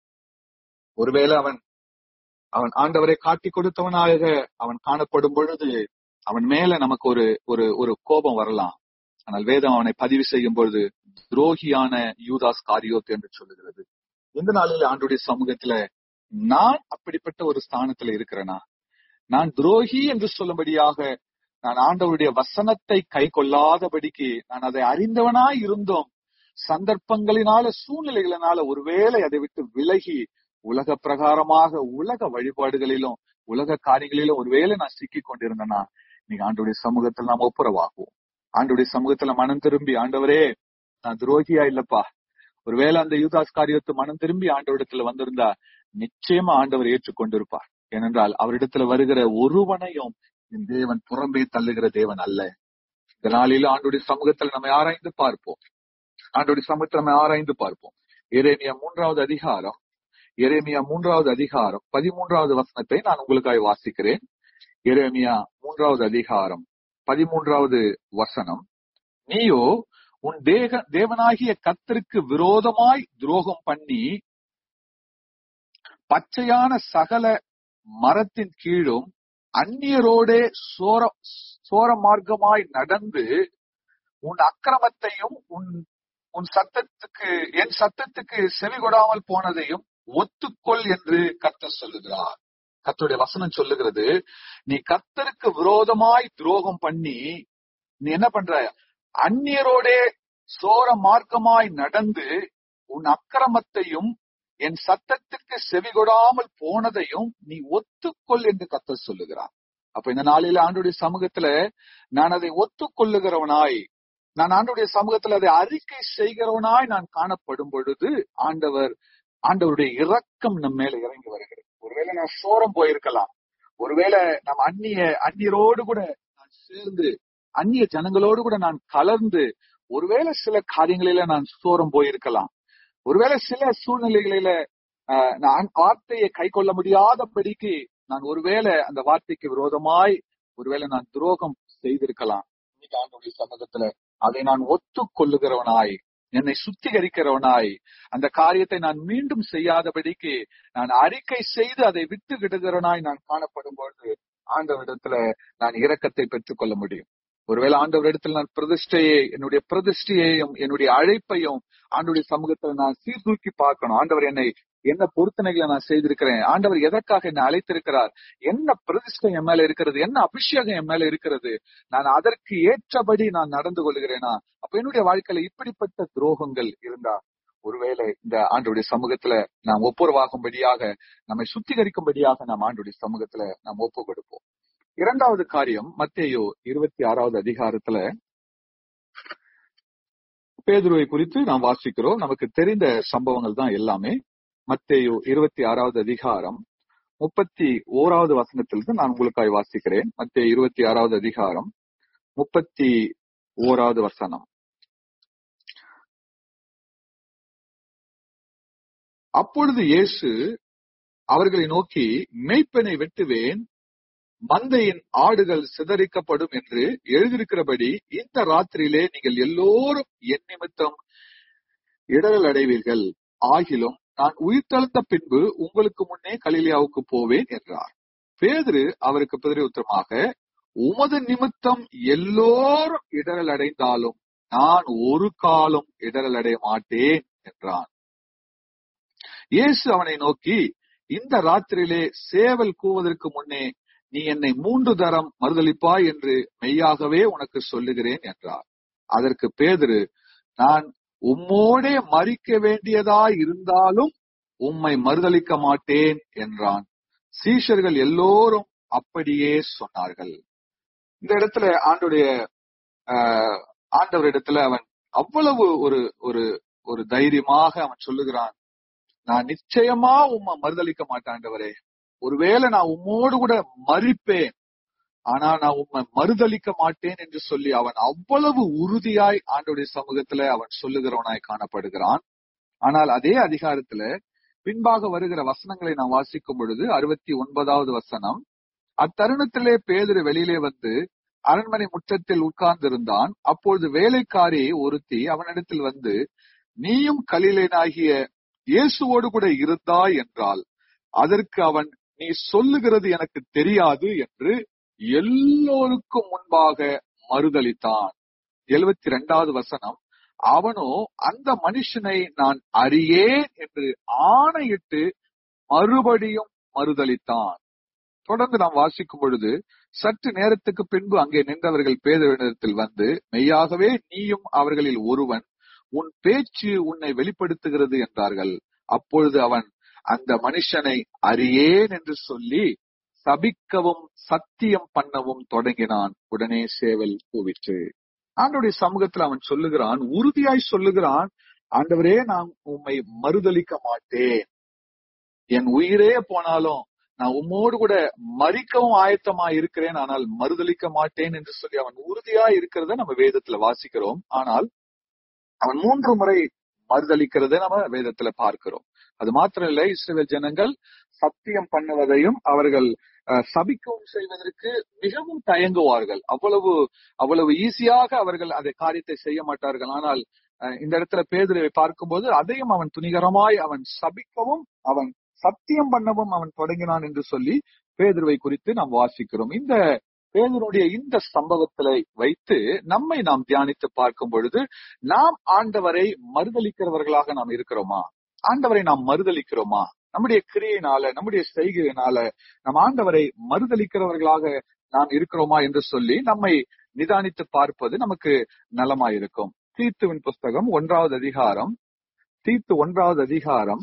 ஒருவேளை அவன் அவன் ஆண்டவரை காட்டி கொடுத்தவனாக அவன் காணப்படும் பொழுது அவன் மேல நமக்கு ஒரு ஒரு ஒரு கோபம் வரலாம் ஆனால் வேதம் அவனை பதிவு செய்யும் பொழுது துரோகியான யூதாஸ் காரியோத் என்று சொல்லுகிறது இந்த நாளில் ஆண்டுடைய சமூகத்துல நான் அப்படிப்பட்ட ஒரு ஸ்தானத்துல இருக்கிறேனா நான் துரோகி என்று சொல்லும்படியாக நான் ஆண்டவருடைய வசனத்தை கை கொள்ளாதபடிக்கு நான் அதை அறிந்தவனாய் இருந்தோம் சந்தர்ப்பங்களினால சூழ்நிலைகளினால ஒருவேளை அதை விட்டு விலகி உலக பிரகாரமாக உலக வழிபாடுகளிலும் உலக காரியங்களிலும் ஒருவேளை நான் சிக்கி கொண்டிருந்தேனா நீங்க ஆண்டுடைய சமூகத்தில் நாம் ஒப்புரவாகுவோம் ஆண்டுடைய சமூகத்துல மனம் திரும்பி ஆண்டவரே நான் துரோகியா இல்லப்பா ஒருவேளை அந்த யூதாஸ் காரியத்து மனம் திரும்பி ஆண்டவரிடத்துல வந்திருந்தா நிச்சயமா ஆண்டவர் ஏற்றுக்கொண்டிருப்பார் ஏனென்றால் அவரிடத்துல வருகிற ஒருவனையும் என் தேவன் புறம்பே தள்ளுகிற தேவன் அல்ல இந்த நாளில ஆண்டுடைய சமூகத்தில் நம்ம ஆராய்ந்து பார்ப்போம் ஆண்டுடைய சமூகத்தில் நம்ம ஆராய்ந்து பார்ப்போம் எரேமியா மூன்றாவது அதிகாரம் எரேமியா மூன்றாவது அதிகாரம் பதிமூன்றாவது வசனத்தை நான் உங்களுக்காக வாசிக்கிறேன் எரேமியா மூன்றாவது அதிகாரம் பதிமூன்றாவது வசனம் நீயோ உன் தேக தேவனாகிய கர்த்தருக்கு விரோதமாய் துரோகம் பண்ணி பச்சையான சகல மரத்தின் கீழும் அந்நியரோடே சோர சோர மார்க்கமாய் நடந்து உன் அக்கிரமத்தையும் உன் உன் சத்தத்துக்கு என் சத்தத்துக்கு செவி கொடாமல் போனதையும் ஒத்துக்கொள் என்று கர்த்தர் சொல்லுகிறார் கர்த்தருடைய வசனம் சொல்லுகிறது நீ கர்த்தருக்கு விரோதமாய் துரோகம் பண்ணி நீ என்ன பண்ற அந்நியரோடே சோர மார்க்கமாய் நடந்து உன் அக்கிரமத்தையும் என் சத்தத்துக்கு செவி கொடாமல் போனதையும் நீ ஒத்துக்கொள் என்று கர்த்தர் சொல்லுகிறார் அப்ப இந்த நாளில ஆண்டுடைய சமூகத்துல நான் அதை ஒத்துக்கொள்ளுகிறவனாய் நான் ஆண்டுடைய சமூகத்துல அதை அறிக்கை செய்கிறவனாய் நான் காணப்படும் பொழுது ஆண்டவர் ஆண்டவருடைய இரக்கம் நம் மேல இறங்கி வருகிறது ஒருவேளை நான் சோரம் போயிருக்கலாம் ஒருவேளை நம்ம அந்நிய அந்நியரோடு கூட நான் சேர்ந்து அந்நிய ஜனங்களோடு கூட நான் கலர்ந்து ஒருவேளை சில காரியங்களில நான் சோரம் போயிருக்கலாம் ஒருவேளை சில சூழ்நிலைகளில ஆஹ், நான் வார்த்தையை கை கொள்ள முடியாதபடிக்கு நான் ஒருவேளை அந்த வார்த்தைக்கு விரோதமாய் ஒருவேளை நான் துரோகம் செய்திருக்கலாம் இன்னைக்கு ஆண்டவருடைய சமூகத்துல அதை நான் ஒத்துக்கொள்ளுகிறவனாய் என்னை சுத்திகரிக்கிறவனாய் அந்த காரியத்தை நான் மீண்டும் செய்யாதபடிக்கு நான் அறிக்கை செய்து அதை விட்டு விடுகிறவனாய் நான் காணப்படும் பொழுது ஆண்டவரிடத்துல நான் இரக்கத்தை பெற்றுக்கொள்ள முடியும் ஒருவேளை ஆண்டவரிடத்தில் நான் பிரதிஷ்டையை என்னுடைய பிரதிஷ்டையையும் என்னுடைய அழைப்பையும் ஆண்டவருடைய சமூகத்துல நான் சீர்தூக்கி பார்க்கணும் ஆண்டவர் என்னை என்ன பொருத்தனைகளை நான் செய்திருக்கிறேன் ஆண்டவர் எதற்காக என்னை அழைத்திருக்கிறார் என்ன பிரதிஷ்டை என் மேல இருக்கிறது என்ன அபிஷேகம் என் மேல இருக்கிறது நான் அதற்கு ஏற்றபடி நான் நடந்து கொள்கிறேனா அப்ப என்னுடைய வாழ்க்கையில இப்படிப்பட்ட துரோகங்கள் இருந்தா ஒருவேளை இந்த ஆண்டோடைய சமூகத்துல நாம் ஒப்புரவாகும்படியாக நம்மை சுத்திகரிக்கும்படியாக நாம் ஆண்டோடைய சமூகத்துல நாம் ஒப்பு கொடுப்போம் இரண்டாவது காரியம் மத்தேயோ இருபத்தி ஆறாவது அதிகாரத்துல பேதுருவை குறித்து நாம் வாசிக்கிறோம் நமக்கு தெரிந்த சம்பவங்கள் தான் எல்லாமே மத்தேயோ இருபத்தி ஆறாவது அதிகாரம் முப்பத்தி ஓராவது வசனத்திலிருந்து நான் உங்களுக்காக வாசிக்கிறேன் மத்திய இருபத்தி ஆறாவது அதிகாரம் முப்பத்தி ஓராவது வசனம் அப்பொழுது இயேசு அவர்களை நோக்கி மெய்ப்பெனை வெட்டுவேன் மந்தையின் ஆடுகள் சிதறிக்கப்படும் என்று எழுதியிருக்கிறபடி இந்த ராத்திரியிலே நீங்கள் எல்லோரும் என் நிமித்தம் இடரல் அடைவீர்கள் ஆகிலும் நான் உயிர்த்தெழுந்த பின்பு உங்களுக்கு முன்னே கலிலியாவுக்கு போவேன் என்றார் பேதுரு அவருக்கு பதிரி உத்தரமாக உமது நிமித்தம் எல்லோரும் இடரல் அடைந்தாலும் நான் ஒரு காலம் இடரல் அடைய மாட்டேன் என்றான் இயேசு அவனை நோக்கி இந்த ராத்திரியிலே சேவல் கூவதற்கு முன்னே நீ என்னை மூன்று தரம் மறுதளிப்பாய் என்று மெய்யாகவே உனக்கு சொல்லுகிறேன் என்றார் அதற்கு பேதுரு நான் உம்மோடே மறிக்க வேண்டியதா இருந்தாலும் உம்மை மறுதளிக்க மாட்டேன் என்றான் சீஷர்கள் எல்லோரும் அப்படியே சொன்னார்கள் இந்த இடத்துல ஆண்டுடைய ஆஹ், ஆண்டவரிடத்துல அவன் அவ்வளவு ஒரு ஒரு ஒரு தைரியமாக அவன் சொல்லுகிறான் நான் நிச்சயமா உம்மை மறுதளிக்க மாட்டாண்டவரே ஒருவேளை நான் உம்மோடு கூட மறிப்பேன் ஆனா நான் உம்மை மறுதளிக்க மாட்டேன் என்று சொல்லி அவன் அவ்வளவு உறுதியாய் ஆண்டோடைய சமூகத்துல அவன் சொல்லுகிறவனாய் காணப்படுகிறான் ஆனால் அதே அதிகாரத்துல பின்பாக வருகிற வசனங்களை நாம் வாசிக்கும் பொழுது அறுபத்தி ஒன்பதாவது வசனம் அத்தருணத்திலே பேதுரு வெளியிலே வந்து அரண்மனை முற்றத்தில் உட்கார்ந்திருந்தான் அப்பொழுது வேலைக்காரி ஒருத்தி அவனிடத்தில் வந்து நீயும் கலிலேனாகிய இயேசுவோடு கூட இருந்தாய் என்றால் அதற்கு அவன் நீ சொல்லுகிறது எனக்கு தெரியாது என்று எல்லோருக்கும் முன்பாக மறுதளித்தான் எழுபத்தி இரண்டாவது வசனம் அவனோ அந்த மனுஷனை நான் அறியேன் என்று ஆணையிட்டு மறுபடியும் மறுதளித்தான் தொடர்ந்து நாம் வாசிக்கும் பொழுது சற்று நேரத்துக்கு பின்பு அங்கே நின்றவர்கள் பேதரிடத்தில் வந்து மெய்யாகவே நீயும் அவர்களில் ஒருவன் உன் பேச்சு உன்னை வெளிப்படுத்துகிறது என்றார்கள் அப்பொழுது அவன் அந்த மனுஷனை அறியேன் என்று சொல்லி சபிக்கவும் சத்தியம் பண்ணவும் தொடங்கினான் உடனே சேவல் கூவிற்று ஆண்டவருடைய சமூகத்துல அவன் சொல்லுகிறான் உறுதியாய் சொல்லுகிறான் ஆண்டவரே நான் உம்மை மறுதலிக்க மாட்டேன் என் உயிரே போனாலும் நான் உம்மோடு கூட மறிக்கவும் ஆயத்தமா இருக்கிறேன் ஆனால் மறுதலிக்க மாட்டேன் என்று சொல்லி அவன் உறுதியா இருக்கிறத நம்ம வேதத்துல வாசிக்கிறோம் ஆனால் அவன் மூன்று முறை மறுதலிக்கிறதை நம்ம வேதத்துல பார்க்கிறோம் அது மாத்திரம் இல்ல இஸ்ரேல் ஜனங்கள் சத்தியம் பண்ணுவதையும் அவர்கள் அஹ், சபிக்கவும் செய்வதற்கு மிகவும் தயங்குவார்கள் அவ்வளவு அவ்வளவு ஈஸியாக அவர்கள் அந்த காரியத்தை செய்ய மாட்டார்கள் ஆனால் அஹ், இந்த இடத்துல பேதுருவை பார்க்கும்போது அதையும் அவன் துணிகரமாய் அவன் சபிக்கவும் அவன் சத்தியம் பண்ணவும் அவன் தொடங்கினான் என்று சொல்லி பேதுருவை குறித்து நாம் வாசிக்கிறோம் இந்த பேதுருடைய இந்த சம்பவத்தை வைத்து நம்மை நாம் தியானித்து பார்க்கும் பொழுது நாம் ஆண்டவரை மறுதலிக்கிறவர்களாக நாம் இருக்கிறோமா ஆண்டவரை நாம் மறுதலிக்கிறோமா நம்முடைய கிரியையினால நம்முடைய செய்கையினால நம் ஆண்டவரை மறுதலிக்கிறவர்களாக நாம் இருக்கிறோமா என்று சொல்லி நம்மை நிதானித்து பார்ப்பது நமக்கு நலமாயிருக்கும் தீத்துவின் புஸ்தகம் ஒன்றாவது அதிகாரம் தீத்து ஒன்றாவது அதிகாரம்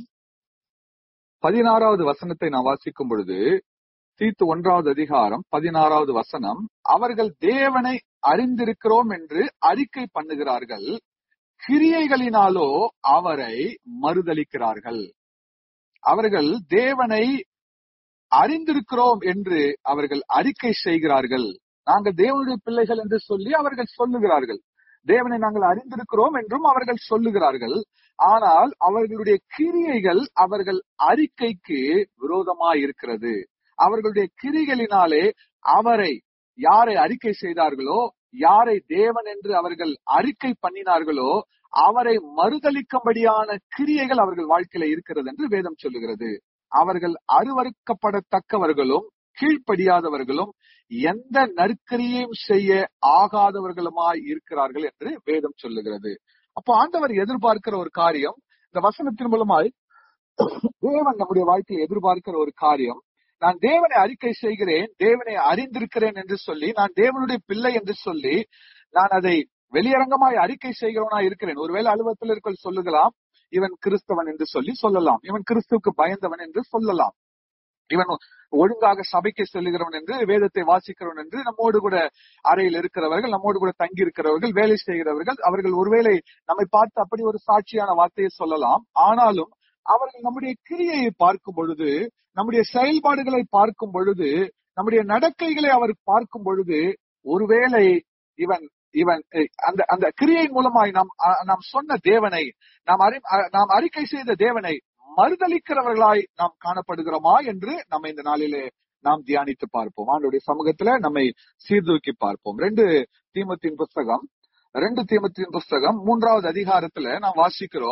பதினாறாவது வசனத்தை நான் வாசிக்கும் பொழுது தீத்து ஒன்றாவது அதிகாரம் பதினாறாவது வசனம் அவர்கள் தேவனை அறிந்திருக்கிறோம் என்று அறிக்கை பண்ணுகிறார்கள் கிரியைகளினாலோ அவரை மறுதலிக்கிறார்கள் அவர்கள் தேவனை அறிந்திருக்கிறோம் என்று அவர்கள் அறிக்கை செய்கிறார்கள் நாங்கள் தேவனுடைய பிள்ளைகள் என்று சொல்லி அவர்கள் சொல்லுகிறார்கள் தேவனை நாங்கள் அறிந்திருக்கிறோம் என்றும் அவர்கள் சொல்லுகிறார்கள் ஆனால் அவர்களுடைய கிரியைகள் அவர்கள் அறிக்கைக்கு விரோதமாய் இருக்கிறது அவர்களுடைய கிரிகளினாலே அவரை யாரை அறிக்கை செய்தார்களோ யாரை தேவன் என்று அவர்கள் அறிக்கை பண்ணினார்களோ அவரை மறுதளிக்கும்படியான கிரியைகள் அவர்கள் வாழ்க்கையில இருக்கிறது என்று வேதம் சொல்லுகிறது அவர்கள் அருவறுக்கப்படத்தக்கவர்களும் கீழ்ப்படியாதவர்களும் எந்த நற்கரியையும் செய்ய ஆகாதவர்களுமாய் இருக்கிறார்கள் என்று வேதம் சொல்லுகிறது அப்போ ஆண்டவர் எதிர்பார்க்கிற ஒரு காரியம் இந்த வசனத்தின் மூலமாய் தேவன் நம்முடைய வாழ்க்கையில் எதிர்பார்க்கிற ஒரு காரியம் நான் தேவனை அறிக்கை செய்கிறேன் தேவனை அறிந்திருக்கிறேன் என்று சொல்லி நான் தேவனுடைய பிள்ளை என்று சொல்லி நான் அதை வெளியரங்கமாய் அறிக்கை செய்கிறவனா இருக்கிறேன் ஒருவேளை அலுவலகத்தில் இருக்க சொல்லுகலாம் இவன் கிறிஸ்தவன் என்று சொல்லி சொல்லலாம் இவன் கிறிஸ்துவுக்கு பயந்தவன் என்று சொல்லலாம் இவன் ஒழுங்காக சபைக்கு செல்லுகிறவன் என்று வேதத்தை வாசிக்கிறவன் என்று நம்மோடு கூட அறையில் இருக்கிறவர்கள் நம்மோடு கூட தங்கி இருக்கிறவர்கள் வேலை செய்கிறவர்கள் அவர்கள் ஒருவேளை நம்மை பார்த்து அப்படி ஒரு சாட்சியான வார்த்தையை சொல்லலாம் ஆனாலும் அவர்கள் நம்முடைய கிரியையை பார்க்கும் பொழுது நம்முடைய செயல்பாடுகளை பார்க்கும் பொழுது நம்முடைய நடக்கைகளை அவர் பார்க்கும் பொழுது ஒருவேளை இவன் இவன் அஹ், அந்த அந்த கிரியையின் மூலமாய் நாம் அஹ், நாம் சொன்ன தேவனை நாம் அறி அஹ், நாம் அறிக்கை செய்த தேவனை மறுதளிக்கிறவர்களாய் நாம் காணப்படுகிறோமா என்று நம்ம இந்த நாளிலே நாம் தியானித்து பார்ப்போம் ஆண்டுடைய சமூகத்துல நம்மை சீர்தூக்கி பார்ப்போம் ரெண்டு தீமத்தின் புஸ்தகம் ரெண்டு தீமத்தின் புஸ்தகம் மூன்றாவது அதிகாரத்துல நாம் வாசிக்கிறோம்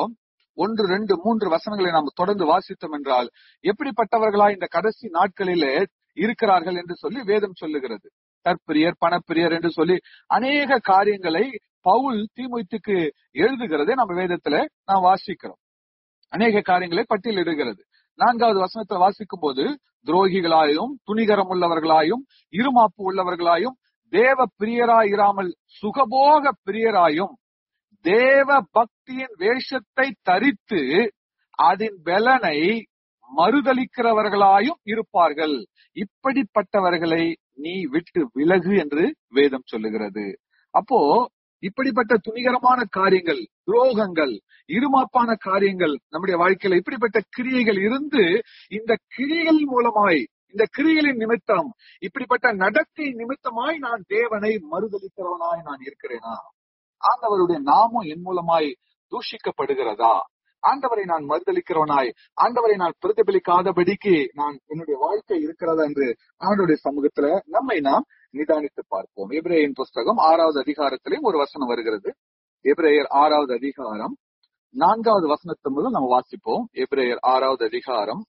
ஒன்று ரெண்டு மூன்று வசனங்களை நாம் தொடர்ந்து வாசித்தோம் என்றால் எப்படிப்பட்டவர்களா இந்த கடைசி நாட்களிலே இருக்கிறார்கள் என்று சொல்லி வேதம் சொல்லுகிறது தற்பிரியர் பணப்பிரியர் என்று சொல்லி அநேக காரியங்களை பவுல் தீமுத்துக்கு எழுதுகிறதை நம்ம வேதத்துல நாம் வாசிக்கிறோம் அநேக காரியங்களை பட்டியலிடுகிறது நான்காவது வசனத்தை வாசிக்கும் போது துரோகிகளாயும் துணிகரம் உள்ளவர்களாயும் இருமாப்பு உள்ளவர்களாயும் தேவ பிரியராய் இராமல் சுகபோக பிரியராயும் தேவ பக்தியின் வேஷத்தை தரித்து அதன் பலனை மறுதளிக்கிறவர்களாயும் இருப்பார்கள் இப்படிப்பட்டவர்களை நீ விட்டு விலகு என்று வேதம் சொல்லுகிறது அப்போ இப்படிப்பட்ட துணிகரமான காரியங்கள் துரோகங்கள் இருமாப்பான காரியங்கள் நம்முடைய வாழ்க்கையில இப்படிப்பட்ட கிரியைகள் இருந்து இந்த கிரியைகள் மூலமாய் இந்த கிரியைகளின் நிமித்தம் இப்படிப்பட்ட நடக்கை நிமித்தமாய் நான் தேவனை மறுதளிக்கிறவனாய் நான் இருக்கிறேனா ஆண்டவருடைய நாமம் என் மூலமாய் தூஷிக்கப்படுகிறதா ஆண்டவரை நான் மறுதளிக்கிறவனாய் ஆண்டவரை நான் பிரதிபலிக்காதபடிக்கு நான் என்னுடைய வாழ்க்கை இருக்கிறதா என்று ஆண்டவருடைய சமூகத்துல நம்மை நாம் நிதானித்து பார்ப்போம் எபிரேயன் புஸ்தகம் ஆறாவது அதிகாரத்திலையும் ஒரு வசனம் வருகிறது எபிரேயர் ஆறாவது அதிகாரம் நான்காவது வசனத்து முதல் நம்ம வாசிப்போம் எபிரேயர் ஆறாவது அதிகாரம்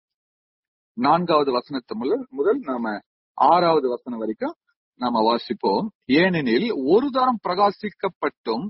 நான்காவது வசனத்து முதல் முதல் நாம ஆறாவது வசனம் வரைக்கும் நாம வாசிப்போம் ஏனெனில் ஒரு தரம் பிரகாசிக்கப்பட்டும்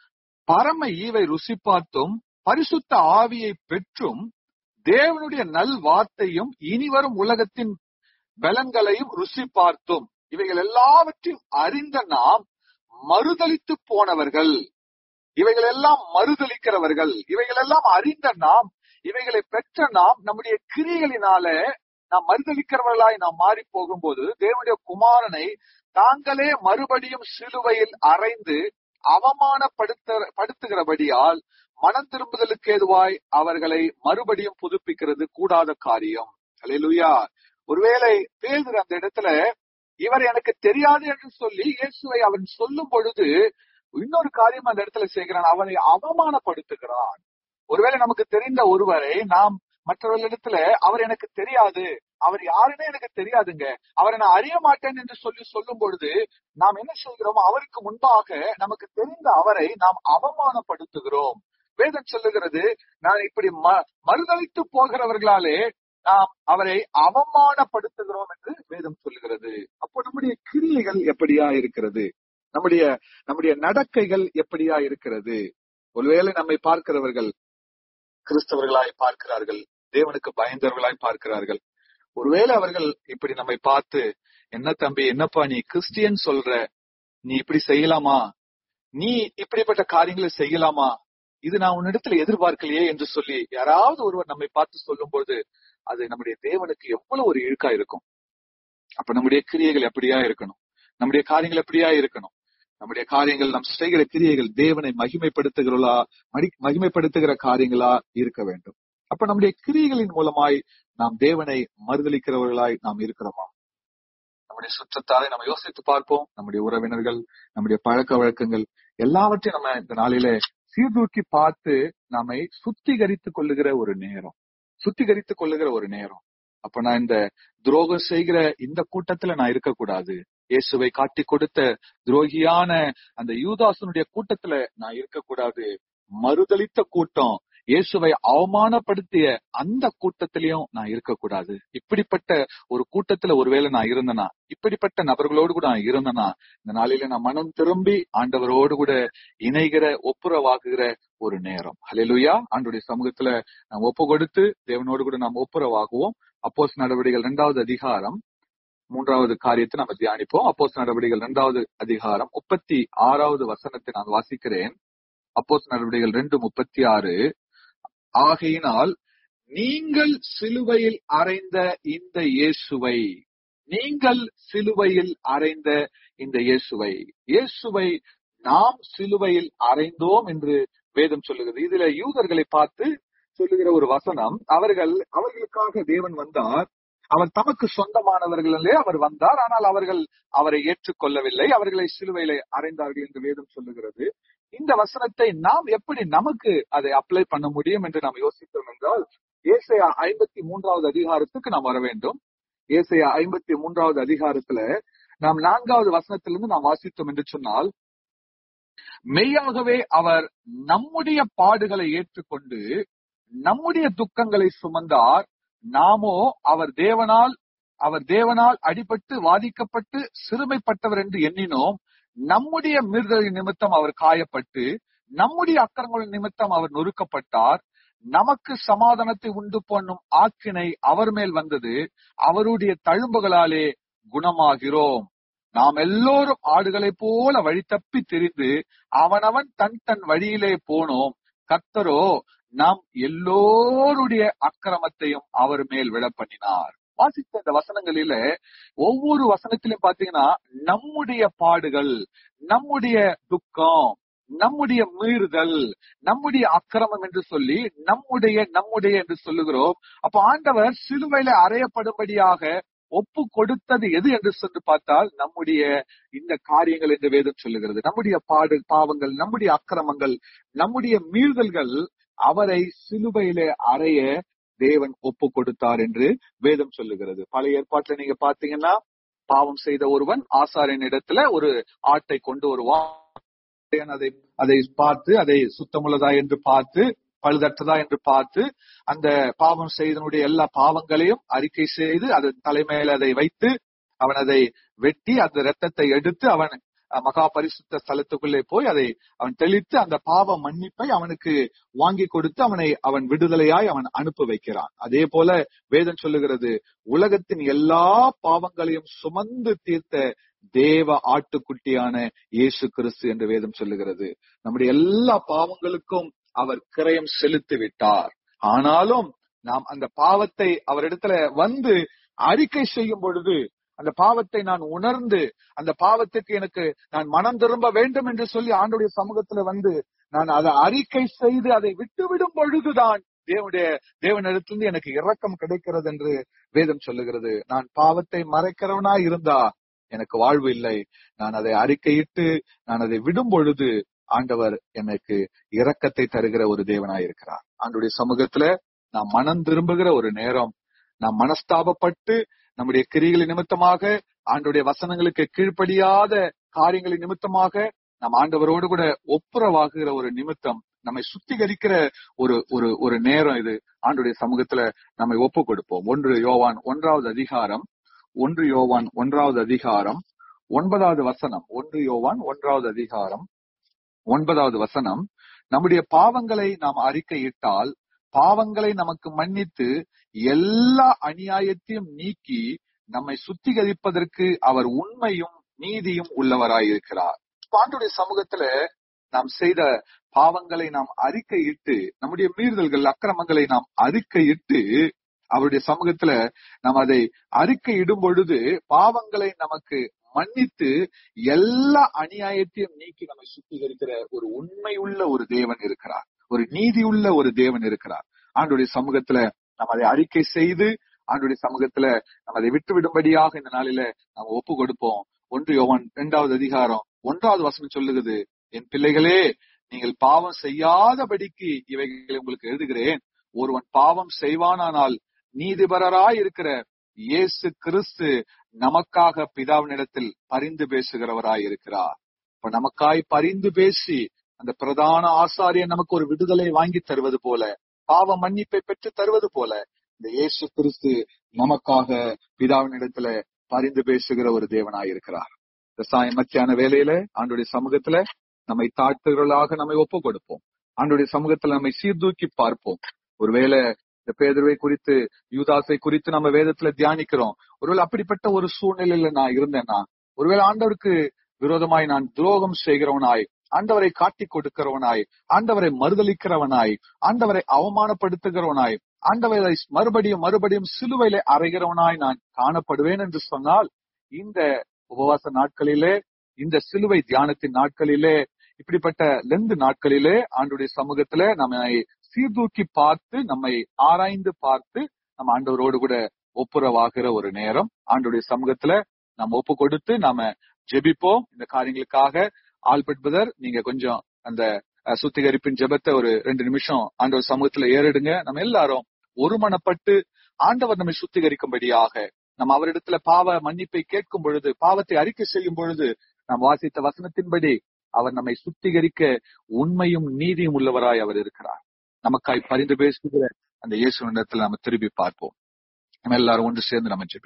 பரம ஈவை ருசி பார்த்தும் பரிசுத்த ஆவியை பெற்றும் தேவனுடைய நல் வார்த்தையும் இனிவரும் உலகத்தின் பலன்களையும் ருசி பார்த்தும் இவைகள் எல்லாவற்றையும் அறிந்த நாம் மறுதளித்து போனவர்கள் இவைகள் எல்லாம் மறுதளிக்கிறவர்கள் இவைகள் எல்லாம் அறிந்த நாம் இவைகளை பெற்ற நாம் நம்முடைய கிரிகளினால நாம் மறுதளிக்கிறவர்களாய் நாம் மாறி போகும்போது தேவனுடைய குமாரனை தாங்களே மறுபடியும் சிலுவையில் அறைந்து அவமானப்படுத்த படுத்துகிறபடியால் மனம் திரும்புதலுக்கு ஏதுவாய் அவர்களை மறுபடியும் புதுப்பிக்கிறது கூடாத காரியம் அலையலுயா ஒருவேளை பேசுற அந்த இடத்துல இவர் எனக்கு தெரியாது என்று சொல்லி இயேசுவை அவன் சொல்லும் பொழுது இன்னொரு காரியம் அந்த இடத்துல செய்கிறான் அவனை அவமானப்படுத்துகிறான் ஒருவேளை நமக்கு தெரிந்த ஒருவரை நாம் மற்றவர்களிடத்துல அவர் எனக்கு தெரியாது அவர் யாருன்னே எனக்கு தெரியாதுங்க அவரை நான் அறிய மாட்டேன் என்று சொல்லி சொல்லும் பொழுது நாம் என்ன செய்கிறோம் அவருக்கு முன்பாக நமக்கு தெரிந்த அவரை நாம் அவமானப்படுத்துகிறோம் வேதம் சொல்லுகிறது நான் இப்படி மறுதளித்து போகிறவர்களாலே நாம் அவரை அவமானப்படுத்துகிறோம் என்று வேதம் சொல்லுகிறது அப்போ நம்முடைய கிரியைகள் எப்படியா இருக்கிறது நம்முடைய நம்முடைய நடக்கைகள் எப்படியா இருக்கிறது ஒருவேளை நம்மை பார்க்கிறவர்கள் கிறிஸ்தவர்களாய் பார்க்கிறார்கள் தேவனுக்கு பயந்தவர்களாய் பார்க்கிறார்கள் ஒருவேளை அவர்கள் இப்படி நம்மை பார்த்து என்ன தம்பி என்னப்பா நீ கிறிஸ்டியன் சொல்ற நீ இப்படி செய்யலாமா நீ இப்படிப்பட்ட காரியங்களை செய்யலாமா இது நான் உன்னிடத்துல எதிர்பார்க்கலையே என்று சொல்லி யாராவது ஒருவர் நம்மை பார்த்து சொல்லும் பொழுது அது நம்முடைய தேவனுக்கு எவ்வளவு ஒரு இழுக்கா இருக்கும் அப்ப நம்முடைய கிரியைகள் எப்படியா இருக்கணும் நம்முடைய காரியங்கள் எப்படியா இருக்கணும் நம்முடைய காரியங்கள் நம் செய்கிற கிரியைகள் தேவனை மகிமைப்படுத்துகிறா மகிமைப்படுத்துகிற காரியங்களா இருக்க வேண்டும் அப்ப நம்முடைய கிரியைகளின் மூலமாய் நாம் தேவனை மறுதளிக்கிறவர்களாய் நாம் இருக்கிறோமா நம்முடைய சுற்றத்தாரை நம்ம யோசித்து பார்ப்போம் நம்முடைய உறவினர்கள் நம்முடைய பழக்க வழக்கங்கள் எல்லாவற்றையும் நம்ம இந்த நாளில சீர்தூக்கி பார்த்து நம்மை சுத்திகரித்துக் கொள்ளுகிற ஒரு நேரம் சுத்திகரித்துக் கொள்ளுகிற ஒரு நேரம் அப்ப நான் இந்த துரோகம் செய்கிற இந்த கூட்டத்துல நான் இருக்கக்கூடாது இயேசுவை காட்டி கொடுத்த துரோகியான அந்த யூதாசனுடைய கூட்டத்துல நான் இருக்கக்கூடாது மறுதளித்த கூட்டம் இயேசுவை அவமானப்படுத்திய அந்த கூட்டத்திலையும் நான் இருக்கக்கூடாது இப்படிப்பட்ட ஒரு கூட்டத்துல ஒருவேளை நான் இருந்தனா இப்படிப்பட்ட நபர்களோடு கூட நான் இருந்தனா இந்த நாளில நான் மனம் திரும்பி ஆண்டவரோடு கூட இணைகிற ஒப்புரவாகுகிற ஒரு நேரம் ஹலெலுயா ஆண்டுடைய சமூகத்துல நாம் ஒப்பு கொடுத்து தேவனோடு கூட நாம் ஒப்புரவாகுவோம் அப்போஸ் நடவடிக்கைகள் இரண்டாவது அதிகாரம் மூன்றாவது காரியத்தை நம்ம தியானிப்போம் அப்போஸ் நடவடிக்கைகள் இரண்டாவது அதிகாரம் முப்பத்தி ஆறாவது வசனத்தை நான் வாசிக்கிறேன் அப்போஸ் நடவடிக்கைகள் ரெண்டு முப்பத்தி ஆறு ஆகையினால் நீங்கள் சிலுவையில் அறைந்த இந்த இயேசுவை நீங்கள் சிலுவையில் அறைந்த இந்த இயேசுவை இயேசுவை நாம் சிலுவையில் அறைந்தோம் என்று வேதம் சொல்லுகிறது இதுல யூதர்களை பார்த்து சொல்லுகிற ஒரு வசனம் அவர்கள் அவர்களுக்காக தேவன் வந்தார் அவர் தமக்கு சொந்தமானவர்களே அவர் வந்தார் ஆனால் அவர்கள் அவரை ஏற்றுக்கொள்ளவில்லை அவர்களை சிலுவையில அறைந்தார்கள் என்று வேதம் சொல்லுகிறது இந்த வசனத்தை நாம் எப்படி நமக்கு அதை அப்ளை பண்ண முடியும் என்று நாம் யோசித்தோம் என்றால் ஏசையா ஐம்பத்தி மூன்றாவது அதிகாரத்துக்கு நாம் வர வேண்டும் ஏசையா ஐம்பத்தி மூன்றாவது அதிகாரத்துல நாம் நான்காவது வசனத்திலிருந்து நாம் வாசித்தோம் என்று சொன்னால் மெய்யாகவே அவர் நம்முடைய பாடுகளை ஏற்றுக்கொண்டு நம்முடைய துக்கங்களை சுமந்தார் நாமோ அவர் தேவனால் அவர் தேவனால் அடிபட்டு வாதிக்கப்பட்டு சிறுமைப்பட்டவர் என்று எண்ணினோம் நம்முடைய மீறுதலின் நிமித்தம் அவர் காயப்பட்டு நம்முடைய அக்கரங்களின் நிமித்தம் அவர் நொறுக்கப்பட்டார் நமக்கு சமாதானத்தை உண்டு பண்ணும் ஆக்கினை அவர் மேல் வந்தது அவருடைய தழும்புகளாலே குணமாகிறோம் நாம் எல்லோரும் ஆடுகளைப் போல வழி தப்பி திரிந்து அவனவன் தன் தன் வழியிலே போனோம் கர்த்தரோ நாம் எல்லோருடைய அக்கிரமத்தையும் அவர் மேல் விழ பண்ணினார் வாசித்த இந்த வசனங்களில ஒவ்வொரு வசனத்திலும் பாத்தீங்கன்னா நம்முடைய பாடுகள் நம்முடைய துக்கம் நம்முடைய மீறுதல் நம்முடைய அக்கிரமம் என்று சொல்லி நம்முடைய நம்முடைய என்று சொல்லுகிறோம் அப்ப ஆண்டவர் சிலுவையில அறையப்படும்படியாக ஒப்பு கொடுத்தது எது என்று சொல்லி பார்த்தால் நம்முடைய இந்த காரியங்கள் என்று வேதம் சொல்லுகிறது நம்முடைய பாடு பாவங்கள் நம்முடைய அக்கிரமங்கள் நம்முடைய மீறுதல்கள் அவரை சிலுவையில அறைய தேவன் ஒப்பு கொடுத்தார் என்று வேதம் சொல்லுகிறது பழைய ஏற்பாட்டுல நீங்க பாத்தீங்கன்னா பாவம் செய்த ஒருவன் ஆசாரின் இடத்துல ஒரு ஆட்டை கொண்டு வருவான் அதை அதை பார்த்து அதை சுத்தமுள்ளதா என்று பார்த்து பழுதற்றதா என்று பார்த்து அந்த பாவம் செய்தனுடைய எல்லா பாவங்களையும் அறிக்கை செய்து அதன் தலைமையில அதை வைத்து அவன் அதை வெட்டி அந்த ரத்தத்தை எடுத்து அவன் மகா பரிசுத்த ஸ்தலத்துக்குள்ளே போய் அதை அவன் தெளித்து அந்த பாவ மன்னிப்பை அவனுக்கு வாங்கி கொடுத்து அவனை அவன் விடுதலையாய் அவன் அனுப்ப வைக்கிறான் அதே போல வேதம் சொல்லுகிறது உலகத்தின் எல்லா பாவங்களையும் சுமந்து தீர்த்த தேவ ஆட்டுக்குட்டியான இயேசு கிறிஸ்து என்று வேதம் சொல்லுகிறது நம்முடைய எல்லா பாவங்களுக்கும் அவர் கிரயம் செலுத்தி விட்டார் ஆனாலும் நாம் அந்த பாவத்தை அவரிடத்துல வந்து அறிக்கை செய்யும் பொழுது அந்த பாவத்தை நான் உணர்ந்து அந்த பாவத்துக்கு எனக்கு நான் மனம் திரும்ப வேண்டும் என்று சொல்லி ஆண்டுடைய சமூகத்துல வந்து நான் அதை அறிக்கை செய்து அதை விட்டுவிடும் பொழுதுதான் தேவனுடைய தேவனிடத்திலிருந்து எனக்கு இரக்கம் கிடைக்கிறது என்று வேதம் சொல்லுகிறது நான் பாவத்தை மறைக்கிறவனா இருந்தா எனக்கு வாழ்வு இல்லை நான் அதை அறிக்கையிட்டு நான் அதை விடும் பொழுது ஆண்டவர் எனக்கு இரக்கத்தை தருகிற ஒரு தேவனாய் இருக்கிறார் ஆண்டுடைய சமூகத்துல நாம் மனம் திரும்புகிற ஒரு நேரம் நாம் மனஸ்தாபப்பட்டு நம்முடைய கிரிகளின் நிமித்தமாக ஆண்டுடைய வசனங்களுக்கு கீழ்ப்படியாத காரியங்களின் நிமித்தமாக நம் ஆண்டவரோடு கூட ஒப்புரவாகுகிற ஒரு நிமித்தம் நம்மை சுத்திகரிக்கிற ஒரு ஒரு ஒரு நேரம் இது ஆண்டுடைய சமூகத்துல நம்மை ஒப்பு கொடுப்போம் ஒன்று யோவான் ஒன்றாவது அதிகாரம் ஒன்று யோவான் ஒன்றாவது அதிகாரம் ஒன்பதாவது வசனம் ஒன்று யோவான் ஒன்றாவது அதிகாரம் ஒன்பதாவது வசனம் நம்முடைய பாவங்களை நாம் அறிக்கையிட்டால் பாவங்களை நமக்கு மன்னித்து எல்லா அநியாயத்தையும் நீக்கி நம்மை சுத்திகரிப்பதற்கு அவர் உண்மையும் நீதியும் உள்ளவராயிருக்கிறார் பாண்டுடைய சமூகத்துல நாம் செய்த பாவங்களை நாம் அறிக்கையிட்டு நம்முடைய மீறுதல்கள் அக்கிரமங்களை நாம் அறிக்கையிட்டு அவருடைய சமூகத்துல நாம் அதை அறிக்கையிடும் பொழுது பாவங்களை நமக்கு மன்னித்து எல்லா அநியாயத்தையும் நீக்கி நம்மை சுத்திகரிக்கிற ஒரு உண்மையுள்ள ஒரு தேவன் இருக்கிறார் ஒரு நீதியுள்ள ஒரு தேவன் இருக்கிறார் ஆண்டுடைய சமூகத்துல நம்ம அதை அறிக்கை செய்து ஆண்டுடைய சமூகத்துல நம்ம அதை விட்டு விடும்படியாக இந்த நாளில நம்ம ஒப்பு கொடுப்போம் ஒன்று யோவான் இரண்டாவது அதிகாரம் ஒன்றாவது வசனம் சொல்லுகிறது என் பிள்ளைகளே நீங்கள் பாவம் செய்யாதபடிக்கு இவைகளை உங்களுக்கு எழுதுகிறேன் ஒருவன் பாவம் செய்வானானால் நீதிபரராய் இருக்கிற இயேசு கிறிஸ்து நமக்காக பிதாவினிடத்தில் பரிந்து பேசுகிறவராய் இருக்கிறார் இப்ப நமக்காய் பரிந்து பேசி அந்த பிரதான ஆசாரியன் நமக்கு ஒரு விடுதலை வாங்கி தருவது போல பாவ மன்னிப்பை பெற்று தருவது போல இந்த இயேசு கிறிஸ்து நமக்காக பிதாவினிடத்துல பரிந்து பேசுகிற ஒரு தேவனாய் இருக்கிறார் இந்த சாய மத்தியான வேலையில ஆண்டுடைய சமூகத்துல நம்மை தாழ்த்துகளாக நம்மை ஒப்பு கொடுப்போம் ஆண்டுடைய சமூகத்துல நம்மை சீர்தூக்கி பார்ப்போம் ஒருவேளை இந்த பேதர்வை குறித்து யூதாசை குறித்து நம்ம வேதத்துல தியானிக்கிறோம் ஒருவேளை அப்படிப்பட்ட ஒரு சூழ்நிலையில நான் இருந்தேன்னா ஒருவேளை ஆண்டவருக்கு விரோதமாய் நான் துரோகம் செய்கிறவனாய் ஆண்டவரை காட்டி கொடுக்கிறவனாய் ஆண்டவரை மறுதளிக்கிறவனாய் ஆண்டவரை அவமானப்படுத்துகிறவனாய் ஆண்டவரை மறுபடியும் மறுபடியும் சிலுவையில அறைகிறவனாய் நான் காணப்படுவேன் என்று சொன்னால் இந்த உபவாச நாட்களிலே இந்த சிலுவை தியானத்தின் நாட்களிலே இப்படிப்பட்ட லெந்து நாட்களிலே ஆண்டுடைய சமூகத்துல நம்மை சீர்தூக்கி பார்த்து நம்மை ஆராய்ந்து பார்த்து நம்ம ஆண்டவரோடு கூட ஒப்புரவாகிற ஒரு நேரம் ஆண்டுடைய சமூகத்துல நம்ம ஒப்பு கொடுத்து நாம ஜெபிப்போம் இந்த காரியங்களுக்காக ஆல்பர்ட் பிரதர் நீங்க கொஞ்சம் அந்த சுத்திகரிப்பின் ஜெபத்தை ஒரு ரெண்டு நிமிஷம் ஆண்டவர் சமூகத்துல ஏறிடுங்க நம்ம எல்லாரும் ஒருமனப்பட்டு ஆண்டவர் நம்மை சுத்திகரிக்கும்படியாக நம்ம அவரிடத்துல பாவ மன்னிப்பை கேட்கும் பொழுது பாவத்தை அறிக்கை செய்யும் பொழுது நாம் வாசித்த வசனத்தின்படி அவர் நம்மை சுத்திகரிக்க உண்மையும் நீதியும் உள்ளவராய் அவர் இருக்கிறார் நமக்காய் பரிந்து பேசுகிற அந்த இயேசுவிடத்தில் நம்ம திரும்பி பார்ப்போம் நம்ம எல்லாரும் ஒன்று சேர்ந்து நம்ம ஜெபிப்போம்